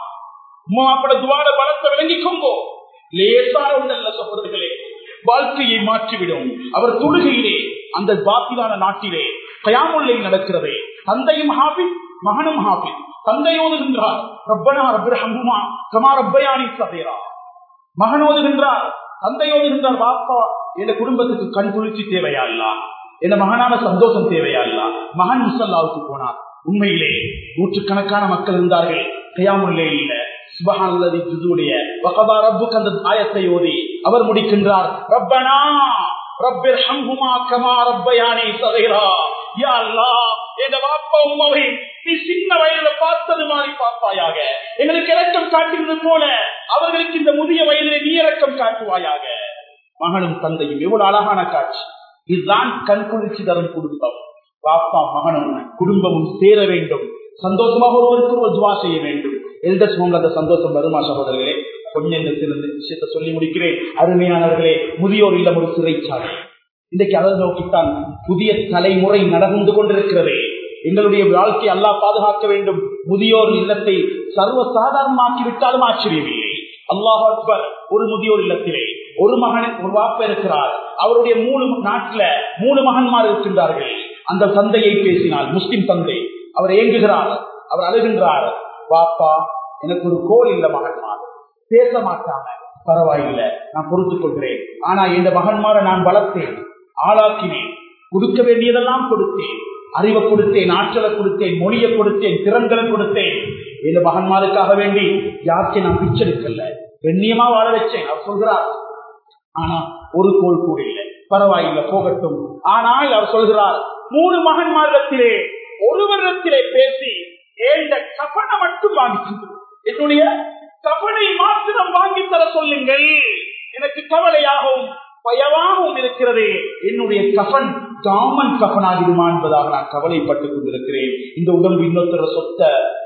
மாப்பிட துவாட பலத்தை விளங்கிக்கோங்கோ லேசான ஒன்றல்ல சகோதரர்களே வாழ்க்கையை மாற்றிவிடும் அவர் தொழுகையிலே அந்த பாத்திலான நாட்டிலே கயாமுல்லை நடக்கிறதே தந்தையும் ஹாபித் மகனும் ஹாபித் தந்தை ஓதுகின்றார் ரப்பனா ரப்பிரஹமுமா கமா ரப்பயானி சதேரா மகன் ஓதுகின்றார் தந்தை ஓதுகின்றார் வாப்பா என் குடும்பத்துக்கு கண் குளிர்ச்சி தேவையா இல்ல என் மகனான சந்தோஷம் தேவையா இல்ல மகன் முசல்லாவுக்கு போனார் உண்மையிலே நூற்றுக்கணக்கான மக்கள் இருந்தார்கள் கையாமுல்லே இல்ல சுபஹானல்லதி ஜுதுடைய வகபா ரப்புக்கு அந்த ஆயத்தை ஓதி அவர் முடிக்கின்றார் ரப்பனா ரப்பிர் ஹம்ஹுமா கமா ரப்பயானி சதைரா யா அல்லாஹ் என் வாப்பா உம்மாவை நீ சின்ன வயதுல பார்த்தது மாதிரி பார்ப்பாயாக எங்களுக்கு இறக்கம் காட்டுவது போல அவர்களுக்கு இந்த முதிய வயதிலே நீ இறக்கம் காட்டுவாயாக மகனும் தந்தையும் எவ்வளவு அழகான காட்சி இதுதான் கண் குளிர்ச்சி தரும் குடும்பம் பாப்பா மகனும் குடும்பமும் சேர வேண்டும் சந்தோஷமாக ஒருவருக்கு ஒரு துவா செய்ய வேண்டும் எந்த சூழ்நிலை அந்த சந்தோஷம் வருமா சகோதரர்களே கொஞ்சம் இந்த சில விஷயத்தை சொல்லி முடிக்கிறேன் அருமையானவர்களே முதியோர் இல்லம் ஒரு சிறைச்சாலை இன்றைக்கு அதை நோக்கித்தான் புதிய தலைமுறை நடந்து கொண்டிருக்கிறது எங்களுடைய வாழ்க்கை அல்லாஹ் பாதுகாக்க வேண்டும் முதியோர் இல்லத்தை சர்வ சாதாரணமாக்கி விட்டாலும் ஆச்சரியமில்லை அல்லாஹ் அக்பர் ஒரு முதியோர் இல்லத்திலே ஒரு மகன் ஒரு வாப்ப இருக்கிறார் அவருடைய மூணு நாட்டுல மூணு மகன்மார் இருக்கின்றார்கள் அந்த தந்தையை பேசினார் முஸ்லிம் தந்தை அவர் ஏங்குகிறார் அவர் அழுகின்றார் வாப்பா எனக்கு ஒரு கோல் இல்ல மகன்மார் பேச மாட்டாங்க பரவாயில்லை நான் பொறுத்துக் கொள்கிறேன் ஆனா இந்த மகன்மாரை நான் வளர்த்தேன் ஆளாக்கினேன் கொடுக்க வேண்டியதெல்லாம் கொடுத்தேன் அறிவை கொடுத்தேன் ஆற்றலை கொடுத்தேன் மொழியை கொடுத்தேன் திறன்களை கொடுத்தேன் இந்த மகன்மாருக்காக வேண்டி யாருக்கே நான் பிச்செடுக்கல வெண்ணியமா வாழ வச்சேன் அவர் சொல்கிறார் ஆனா ஒரு கோல் கூட இல்லை பரவாயில்லை போகட்டும் ஆனால் அவர் சொல்கிறார் மூணு மகன்மாரிடத்திலே ஒருவரிடத்திலே பேசி ஏண்ட கபனை மட்டும் வாங்கி என்னுடைய கபனை மாத்திரம் வாங்கி தர சொல்லுங்கள் எனக்கு கவலையாகவும் பயமாகவும் இருக்கிறது என்னுடைய கஃபன் காமன் கஃபனாகிடுமா என்பதாக நான் கவலைப்பட்டுக் கொண்டிருக்கிறேன் இந்த உடம்பு இன்னொருத்தர சொத்த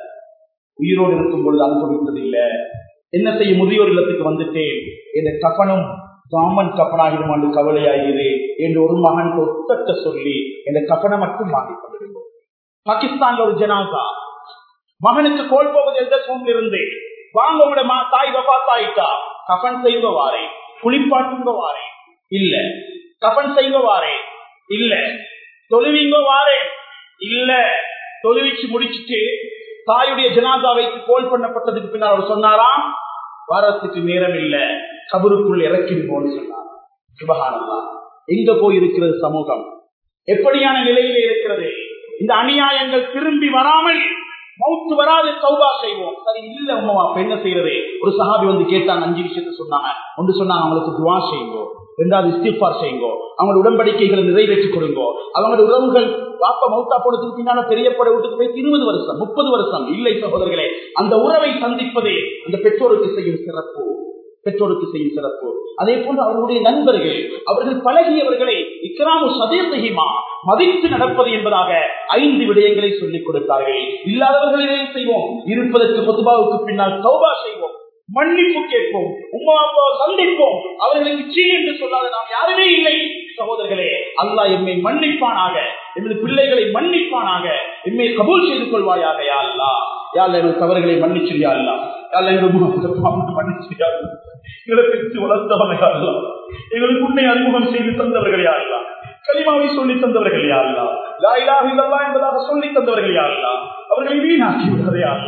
உயிரோடு இருக்கும் பொழுது அனுபவித்தது இல்ல என்ன செய்ய முதியோர் இல்லத்துக்கு வந்துட்டேன் இந்த கஃபனும் காமன் கஃபனாகிடும் என்று கவலையாகிறது என்று ஒரு மகன் ஒத்தட்ட சொல்லி இந்த கஃபனை மட்டும் வாங்கி கொண்டிருந்தோம் பாகிஸ்தான்ல ஒரு ஜனாசா மகனுக்கு கோல் போவது எந்த சூழ்நிலை இருந்து வாங்க உங்களோட மா- தாய் வபாத்தாயிட்டா கஃபன் செய்வ வாரே குளிப்பாட்டுங்க வாரே இல்ல கஃபன் செய்வ வாரே இல்ல தொழுவீங்க வாரே இல்ல தொழுவிச்சு முடிச்சிட்டு தாயுடைய ஜனாதா வைத்து கோல் பண்ணப்பட்டதுக்கு பின்னால் அவர் சொன்னாராம் வாரத்துக்கு நேரம் இல்ல கபருக்குள் இறக்கிடுவோம்னு சொன்னார் சுபகானந்தா எங்க போய் இருக்கிறது சமூகம் எப்படியான நிலையிலே இருக்கிறது இந்த அநியாயங்கள் திரும்பி வராமல் மௌத்து வராது சௌபா செய்வோம் சரி இல்ல உமா அப்ப என்ன செய்யறது ஒரு சஹாபி வந்து கேட்டாங்க அஞ்சு விஷயத்த சொன்னாங்க ஒன்று சொன்னாங்க அவங்களுக்கு துவா செய்யுங்கோ ரெண்டாவது இஸ்திஃபார் செய்யுங்கோ அவங்களோட உடன்படிக்கைகளை நிறைவேற்றி கொடுங்கோ அவங்களோட உறவுகள் பாப்பா மௌத்தா போனதுக்கு பின்னால பெரியப்பட வீட்டுக்கு போய் இருபது வருஷம் முப்பது வருஷம் இல்லை சகோதரர்களே அந்த உறவை சந்திப்பதே அந்த பெற்றோருக்கு செய்யும் சிறப்பு பெற்றோருக்கு செய்யும் சிறப்பு அதே போன்று அவர்களுடைய நண்பர்கள் அவர்கள் பழகியவர்களை இக்கராமு சதேசகிமா மதித்து நடப்பது என்பதாக ஐந்து விடயங்களை சொல்லிக் கொடுத்தார்கள் இல்லாதவர்களை செய்வோம் இருப்பதற்கு பொதுபாவுக்கு பின்னால் சௌபா செய்வோம் மன்னிப்பு கேட்போம் உமா அப்பா சந்திப்போம் அவர்களுக்கு சீ என்று சொல்லாத நாம் யாருமே இல்லை சகோதரர்களே அல்லாஹ் எம்மை மன்னிப்பானாக எமது பிள்ளைகளை மன்னிப்பானாக எம்மை கபூல் செய்து கொள்வாயாக யா அல்லா யாழ் எங்கள் தவறுகளை மன்னிச்சிரியா அல்லா யாழ் எங்கள் முகத்தை மன்னிச்சிரியா எங்களை பெற்று வளர்த்தவனையா அல்லா எங்களுக்கு உன்னை அறிமுகம் செய்து தந்தவர்களையா அல்லா கலிமாவை சொல்லி தந்தவர்கள் யாருலா லாயிலாக இல்லல்லா என்பதாக சொல்லி தந்தவர்கள் யாருலா அவர்களை வீணாக்கி விடுறதே அல்லா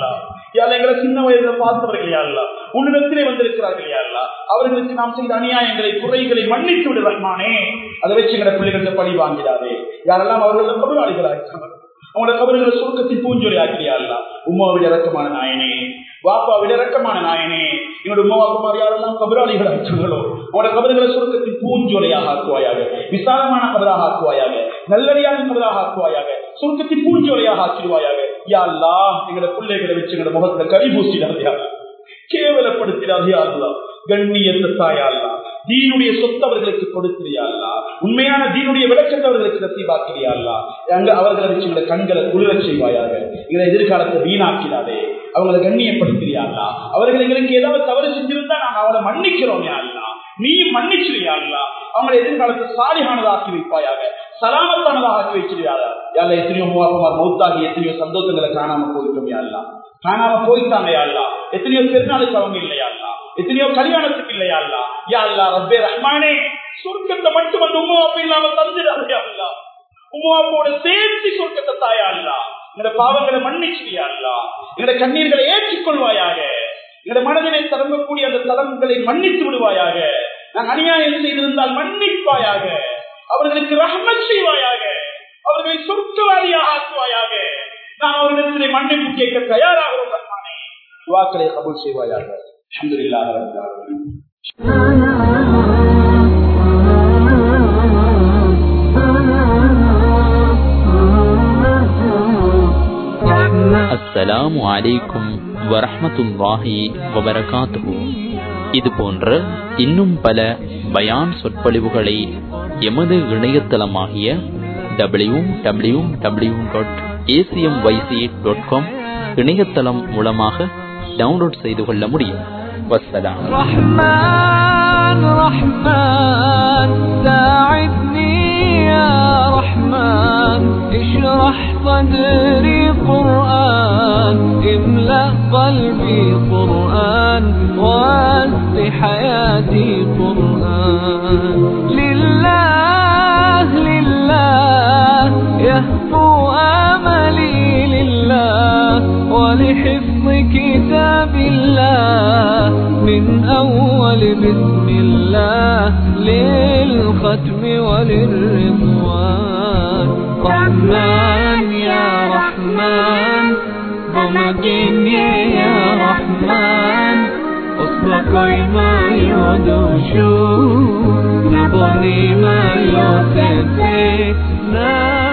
யாழ் எங்களை சின்ன வயதுல பார்த்தவர்கள் யாழ்லா உன்னிடத்திலே வந்திருக்கிறார்கள் யாழ்லா அவர்களுக்கு நாம் செய்த அநியாயங்களை குறைகளை மன்னித்து விடு ரஹ்மானே அதை வச்சு எங்களை பிள்ளைகளுக்கு பழி வாங்கிடாதே யாரெல்லாம் அவர்கள் கபலாளிகளாக அவங்களோட கபர்களை சுருக்கத்தின் பூஞ்சொலி ஆக்கிறியா உமாவிட இறக்கமான நாயனே வாப்பாவிட இறக்கமான நாயனே என்னோட உமா வாப்பமார் யாரெல்லாம் கபராளிகள் ஆச்சுங்களோ அவனோட கபர்களை சுருக்கத்தின் பூஞ்சொலையாக ஆக்குவாயாக விசாலமான கபராக ஆக்குவாயாக நல்லடியான கபராக ஆக்குவாயாக சுருக்கத்தின் பூஞ்சொலையாக ஆக்கிடுவாயாக யாரெல்லாம் எங்களோட பிள்ளைகளை வச்சு எங்களோட முகத்துல கறி பூசிடாதையா கேவலப்படுத்திடாதையா கண்ணியத்தை தாயாள்லா தீனுடைய சொத்து அவர்களுக்கு கொடுக்கிறியாள்லா உண்மையான தீனுடைய விளக்கத்தை அவர்களுக்கு நசீபாக்கிறியாள்லா அங்க அவர்களை வச்சு எங்களை கண்களை குளிரச் செய்வாயாக எங்களை எதிர்காலத்தை வீணாக்கிறாதே அவங்களை கண்ணியப்படுத்துறியாள்லா அவர்கள் எங்களுக்கு ஏதாவது தவறு செஞ்சிருந்தா நாங்க அவளை மன்னிக்கிறோம் யாருலா நீ மன்னிச்சிருயாள்லா அவங்களை எதிர்காலத்தை சாலிகானதாக்கி வைப்பாயாக சலாமத்தானதாக ஆக்கி வச்சிருயாளா யார எத்தனையோ மூவாப்பமார் மௌத்தாகி எத்தனையோ சந்தோஷங்களை காணாம போயிட்டோம் யாருலா காணாம போயிட்டாங்க யாருலா எத்தனையோ பெருநாளுக்கு அவங்க இல்லையாள்லா எத்தனையோ கல்யாணத்துக்கு இல்லையாள்லா யாழ்லா ரப்பே ரஹ்மானே சொர்க்கத்தை மட்டும் அந்த உமா அப்ப இல்லாம தந்துடாதையா உமாவோட சேர்த்து சொர்க்கத்தை தாயாள்லா எங்க பாவங்களை மன்னிச்சியாள்லா எங்க கண்ணீர்களை ஏற்றுக்கொள்வாயாக எங்க மனதிலே தரங்கக்கூடிய அந்த தலங்களை மன்னித்து விடுவாயாக நான் அநியாயம் செய்திருந்தால் மன்னிப்பாயாக அவர்களுக்கு ரஹ்மத் செய்வாயாக அவர்களை சொர்க்கவாதியாக ஆக்குவாயாக நான் அவர்களிடத்திலே மன்னிப்பு கேட்க தயாராகிறோம் ரஹ்மானே துவாக்களை கபூல் செய்வாயாக அல்ஹம்துலில்லாஹி ரப்பில் ஆலமீன் அஸ்ஸலாமு அலைக்கும் வரஹ்மத்துல்லாஹி வபரகாத்துஹு இது போன்ற இன்னும் பல பயான் சொற்பொழிவுகளை எமது இணையதளமாகிய W W W dot ACM YC dot com இணையதளம் மூலமாக டவுன்லோட் செய்து கொள்ள முடியும் வஸ்ஸலாம் رحمن رحمن ساعدني يا رحمن اشرح صدري قرآن املأ قلبي قرآن واسع حياتي قرآن لله لله يهفو املي لله ولحفظ كتاب الله من أول بسم الله للختم وللرضوان رحمن يا رحمن ضمكني يا رحمن أصلك ما يدوشو نبني ما يوسف